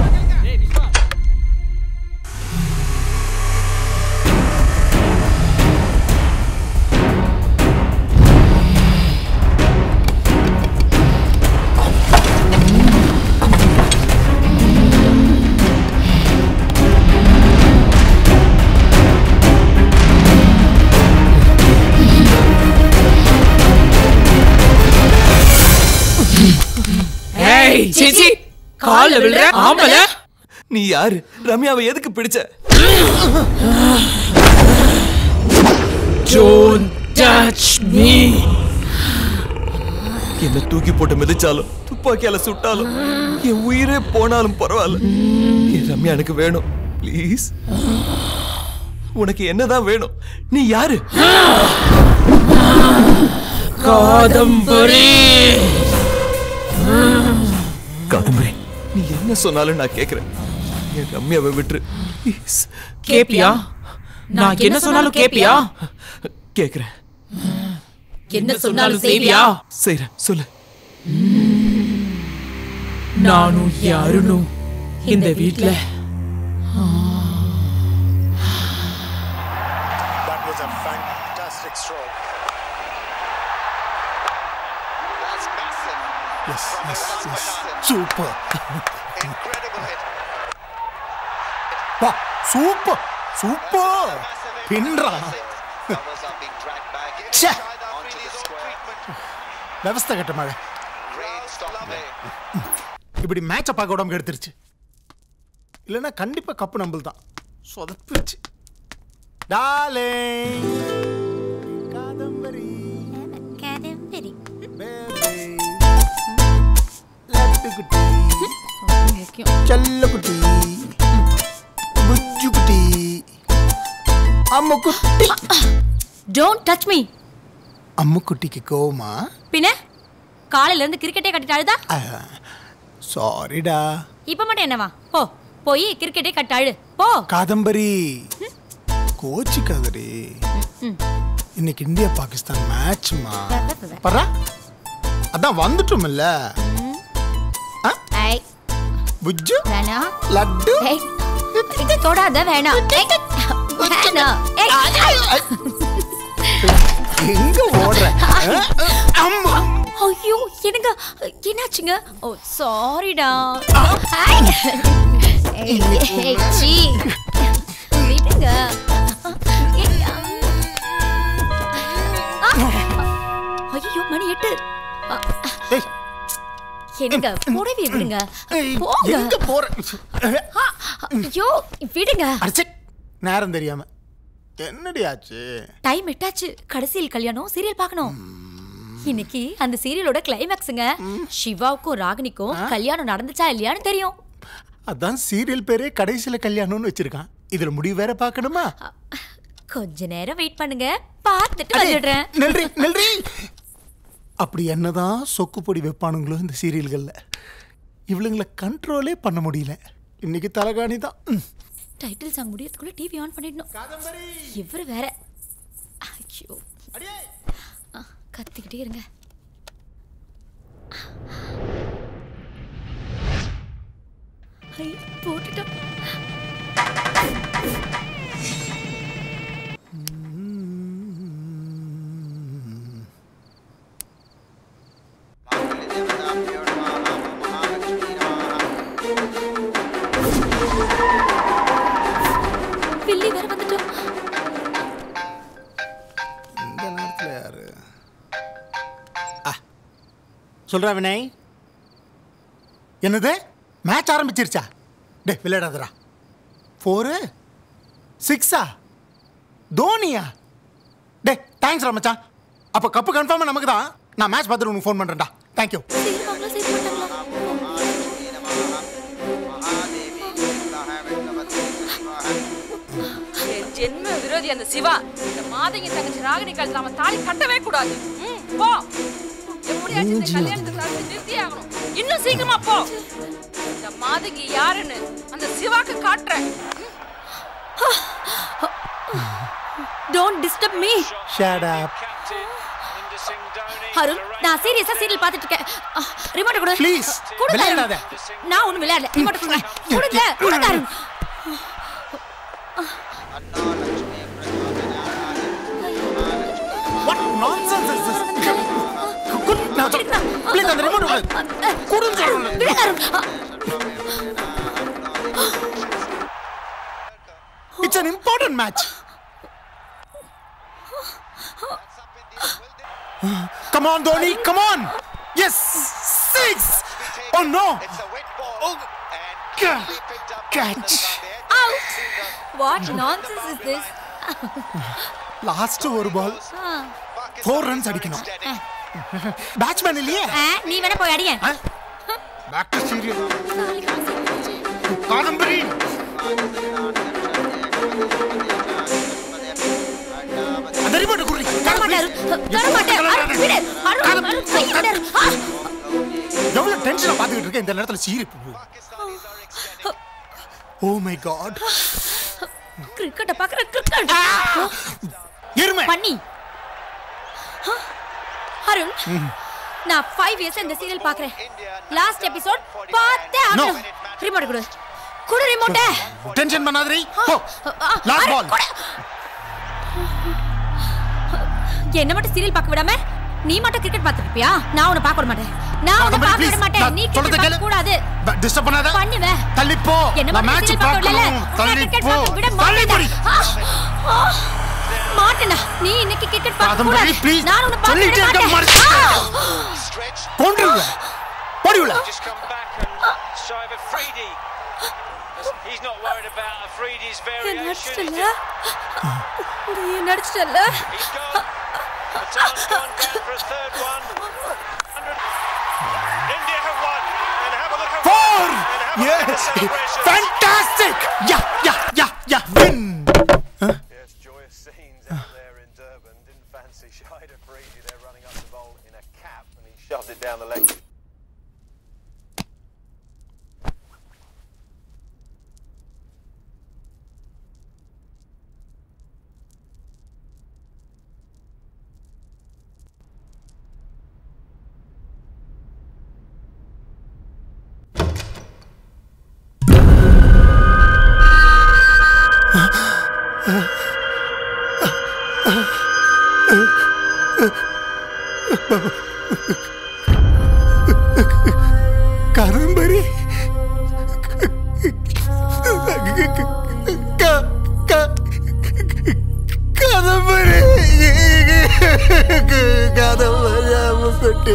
ஏய் சீச்சி கால்ல விழுற ஆம்பள நீ யாரு ரம்யாவை எதுக்கு பிடிச்ச Don't touch me. என்ன தூக்கி போட்டு மிதிச்சாலும் துப்பாக்கியால சுட்டாலும் என் உயிரே போனாலும் பரவாயில்ல என் ரம்யா எனக்கு வேணும் ப்ளீஸ் உனக்கு என்னதான் வேணும் நீ யாரு காதம்பரி காதம்பரி நீ என்ன சொன்னாலும் நான் கேக்குறேன் என் ரம்யாவை விட்டுரு ப்ளீஸ் கேப்பியா நான் என்ன சொன்னாலும் கேப்பியா கேக்குறேன் என்ன சொன்னாலும் செய்வியா செய்றேன் சொல்லு நானும் யாருனும் இந்த வீட்ல எஸ் எஸ் எஸ் சூப்பர் வா சூப்பர் சூப்பர் பின்றா ச்சே விவஸ்தை கட்ட மழை இப்படி மேட்சை பார்க்க உடம்பு எடுத்துருச்சு இல்லைன்னா கண்டிப்பா கப்பு நம்பல் தான் சொதப்பிருச்சு டாலே காதம்பரி லட்டு குட்டி செல்ல குட்டி புஜ்ஜு குட்டி அம்மு குட்டி டோன்ட் டச் மீ அம்மு குட்டிக்கு கோவமா பின்ன காலையில இருந்து கிரிக்கெட்டே கட்டிட்டு அழுதா சாரிடா இப்ப மட்டும் என்னவா போ போய் கிரிக்கெட்டே கட்டு அழு போ காதம்பரி கோச்சிக்காதடி இன்னைக்கு இந்தியா பாகிஸ்தான் மேட்ச்மா பரா அதான் வந்துட்டோம்ல ஐ புஜ்ஜு வேணாம் லட்டு ஏய், இது தொடாத வேணாம் ஏய், வேணாம் ஏய், எங்க ஓடுற அம்மா ஐயோ என்னங்க என்னாச்சுங்க ஓ சாரிடா சீ விடுங்க ஏய், ஆ. ஐயோ மணி எட்டு ஆ. என்னங்க புடவை விடுங்க போங்க எங்க போற ஆ, ஐயோ விடுங்க அடிச்சே நேரம் தெரியாம என்னடி ஆச்சு டைம் எட்டாச்சு கடைசியில் கல்யாணம் சீரியல் பார்க்கணும் இன்னைக்கு அந்த சீரியலோட கிளைமேக்ஸுங்க சிவாவுக்கும் ராகினிக்கும் கல்யாணம் நடந்துச்சா இல்லையான்னு தெரியும் அதான் சீரியல் பேரே கடைசியில கல்யாணம்னு வச்சிருக்கான் இதுல முடிவு வேற பார்க்கணுமா கொஞ்ச நேரம் வெயிட் பண்ணுங்க பார்த்துட்டு அடே, வந்துடுறேன் நில்றி நில்றி அப்படி என்னதான் சொக்கு பொடி வைப்பானுங்களோ இந்த சீரியல்கள்ல இவளுங்களை கண்ட்ரோலே பண்ண முடியல இன்னைக்கு தலகாணி தான் ம். டைட்டில் சாங் முடியறதுக்குள்ள டிவி ஆன் பண்ணிடணும் இவரு வேற ஐயோ ஆ, கத்திக்கிட்டே இருங்க ஐ, போட்டுட்டோம் பில்லி வேற வந்துட்டோம் இந்த நேரத்துல யாரு ஆ, சொல்றா வினய் என்னது மேட்ச் ஆரம்பிச்சிருச்சா டே விளையாடாதடா ஃபோரு சிக்ஸா தோனியா டே தேங்க்ஸ் ரா மச்சான் அப்போ கப்பு கன்ஃபார்மாக நமக்கு தான் நான் மேட்ச் பார்த்துட்டு உனக்கு ஃபோன் பண்ணுறேன்டா தேங்க்யூ செய்வாங்களா செய்ய மாட்டாங்களா என் ஜென்ம விரோதி அந்த சிவா இந்த மாதங்கி தங்கச்சி ராகினி கழுத்துல அவன் தாலி கட்டவே கூடாது ம், போ எப்படியாச்சும் இந்த கல்யாணத்துக்கு நடத்தி நிறுத்தியே ஆகணும் இன்னும் சீக்கிரமா போ இந்த மாதங்கி யாருன்னு அந்த சிவாக்கு காட்டுறேன் don't disturb me shut up Arun நான் சீரியஸா சீரியல் பார்த்துட்டு இருக்கேன் ரிமோட் கொடு Please, கொடுங்க அருண். விளையாடாத. நான் ஒண்ணும் விளையாடல ரிமோட் கொடுங்க கொடுங்க கொடுங்க Arun What nonsense is this? Good நான் சொல் ப்ளீஸ் அந்த ரிமோட் கொடு கொடுன்னு சொல்றேன் விடுங்க Arun it's an important match come on dhoni come on yes six oh no oh God. catch out what nonsense is this last ஒரு பால் ஆ. ஃபோர் ரன்ஸ் அடிக்கணும் பேட்ஸ்மேன் இல்லையே ஆ, நீ வேணா போய் அடிங்க பேக் டு சீரியல் காதம்பரி அந்த ரிமோட் குடி தரமாட்டேன் அருண். தரமாட்டேன் அருண், விடு. அருண், அருண், கை விடு அருண். ஆ. எவ்வளவு டென்ஷனா பாத்துக்கிட்டு இருக்க இந்த நேரத்துல சீரியல் ஓ மை காட் கிரிக்கெட்ட பாக்குற கிரிக்கெட் எருமை பண்ணி ஆ, அருண் நான் ஃபைவ் இயர்ஸ் இந்த சீரியல் பாக்குறேன் லாஸ்ட் எபிசோட் பார்த்தே ஆகணும் ரிமோட் கொடு கொடு ரிமோட்ட டென்ஷன் பண்ணாதீ போ லாஸ்ட் பால் என்ன மட்டும் சீரியல் பார்க்க விடாம நீ மட்டும் கிரிக்கெட் பார்த்துருப்பியா நான் உன்னை பார்க்க விட மாட்டேன் நான் உன்னை காதம்பரி, பார்க்க விட please. மாட்டேன் நான் நீ சொல்றதை கிரிக்கெட் கேளு. பார்க்க கூடாது டிஸ்டர்ப் பண்ணாத பண்ணுவேன் தள்ளி போ என்ன நான் மேட்ச் பார்க்கணும் தள்ளி போ விட மாட்டேன் மாட்டேனா நீ இன்னைக்கு கிரிக்கெட் பார்க்க காதம்பரி, கூடாது please. நான் உன்னை பார்க்க சொல்லிட்டே விட இருக்க மாட்டேன் மறுத்து. கொன்றுவேன் போடி உள்ள Just come back and shy of a freebie. He's not worried about a freebie's variation. நடிச்சிட்டல நீ நடிச்சிட்டல Patan's gone down for a third one. India have won. And have a look at Four! And have a look at the Yes! celebrations. Fantastic! Yeah, yeah, yeah, yeah, win! Yes, joyous scenes out there in Durban. Didn't fancy Shida Freedy there running up the bowl in a cap and he shoved it down the leg. கரும்பரி கதம்பரி கதம்பரி அமுக்கட்டு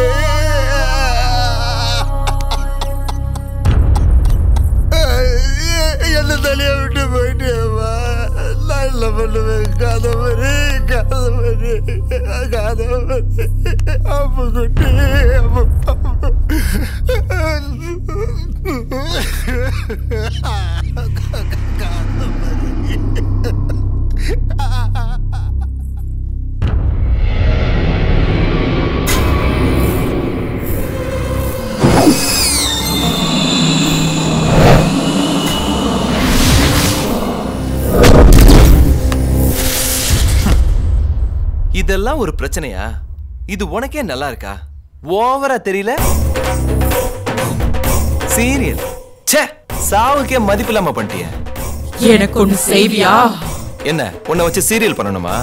என்ன தனியா விட்டு போயிட்டேம்மா நான் என்ன பண்ணுவேன் கதம்பரி கதம்பரி கதம்பரி அம்முக்குட்டி அம்மு இதெல்லாம் ஒரு பிரச்சனையா இது உனக்கே நல்லா இருக்கா ஓவரா தெரியல சீரியல் ச்சே சாவுக்கே மதிப்பு இல்லாம பண்ணிட்டிய எனக்கு ஒண்ணு செய்வியா என்ன உன்னை வச்சு சீரியல் பண்ணணுமா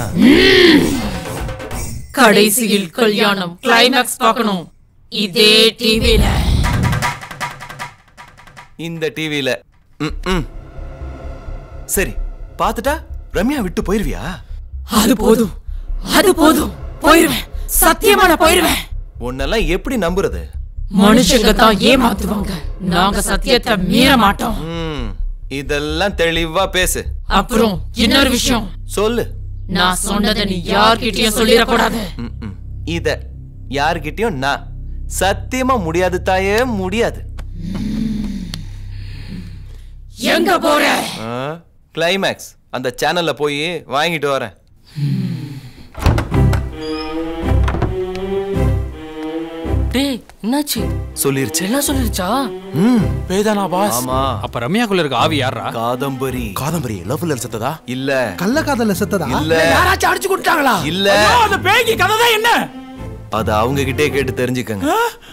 கடைசியில் கல்யாணம் கிளைமேக்ஸ் பார்க்கணும் இதே டிவில இந்த டிவியில ம் சரி பார்த்துட்டா ரம்யா விட்டு போயிருவியா அது போதும் அது போதும் போயிருவேன் சத்தியமா நான் போயிருவேன் உன்னெல்லாம் எப்படி நம்புறது மனுஷங்க தான் ஏமாத்துவாங்க நாங்க சத்தியத்தை மீற மாட்டோம் ம், இதெல்லாம் தெளிவா பேசு அப்புறம் இன்னொரு விஷயம் சொல்லு நான் சொன்னதை நீ யார்கிட்டயும் சொல்லிடக்கூடாது ம், ம். இத யார்கிட்டயும் நான் சத்தியமா முடியாது தாயே முடியாது எங்க போற கிளைமேக்ஸ் அந்த சேனல்ல போய் வாங்கிட்டு வரேன் டேய் என்னாச்சு சொல்லிருச்சு எல்லாம் சொல்லிருச்சா ம் பேதானா பாஸ் ஆமா அப்ப ரம்யாக்குள்ள இருக்க ஆவி யாரா காதம்பரி காதம்பரி லவ் செத்ததா இல்ல கள்ளக்காதல செத்ததா இல்ல யாராச்சும் அடிச்சு கொடுத்தாங்களா இல்ல ஐயோ, அந்த பேய்க்கு கதை தான் என்ன அத அவங்க கிட்டே கேட்டு தெரிஞ்சுக்கங்க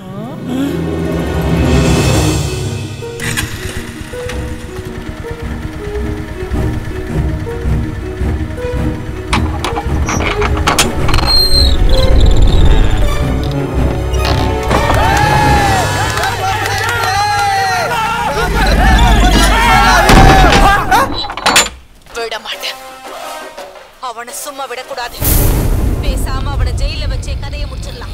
விட மாட்டேன் அவனை சும்மா விடக்கூடாது பேசாம அவனை ஜெயில வச்சே கதையை முடிச்சிடலாம்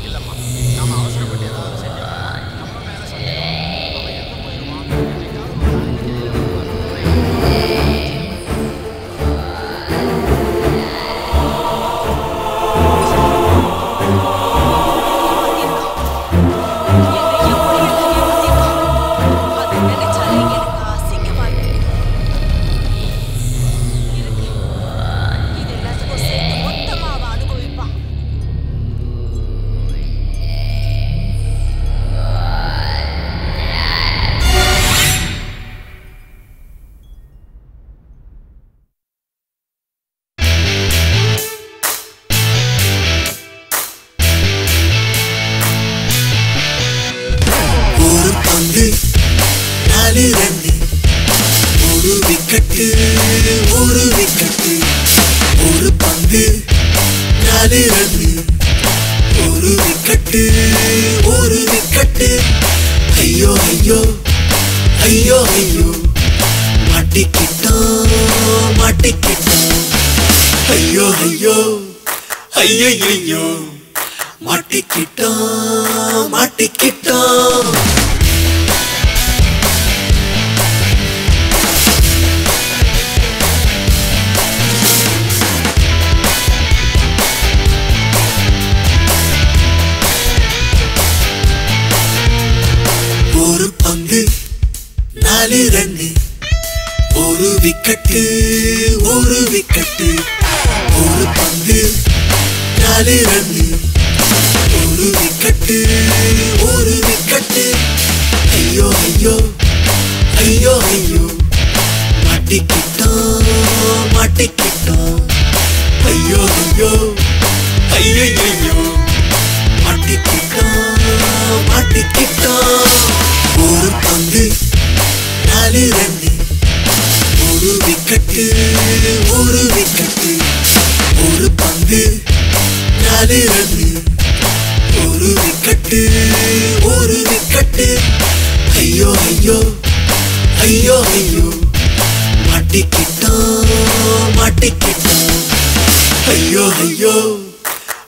அதை நினைச்சாலே எனக்கு அசிங்கமா இருக்கு இருக்கு இது எல்லாத்துக்கும் சேர்த்து மொத்தமா அவன் அனுபவிப்பான் ஒரு பந்து நாலு ரன்னு ஒரு விக்கெட்டு ஒரு விக்கெட்டு ஒரு பந்து நாலு ரன்னு ஐயோ ஐயோ ஐயோ ஐயோ மாட்டிக்கிட்டோம் மாட்டிக்கிட்டோம் ஐயோ ஐயோ ஐயோ ஐயோ மாட்டிக்கிட்டோம் மாட்டிக்கிட்டோம் ஒரு பங்கு நாலு ரன்னு ஒரு விக்கெட்டு ஒரு விக்கெட்டு ஒரு பங்கு நாலு ரன்னு ஒரு விக்கெட்டு ஒரு விக்கெட்டு ஐயோ ஐயோ ஐயோ ஐயோ மாட்டிக்கிட்டோம் மாட்டிக்கிட்டோம் ஐயோ ஐயோ ஐயோ ஐயோ மாட்டிக்கிட்டோம் மாட்டிக்கிட்டோம் ஒரு பங்கு நாலு ரன்னு ஒரு விக்கெட்டு ஒரு விக்கெட்டு ஒரு பங்கு நாலு ரன்னு ஒரு விக்கெட்டு ஒரு விக்கெட்டு ஐயோ ஐயோ ஐயோ ஐயோ மாட்டிக்கிட்டோம் மாட்டிக்கிட்டோம் ஐயோ ஐயோ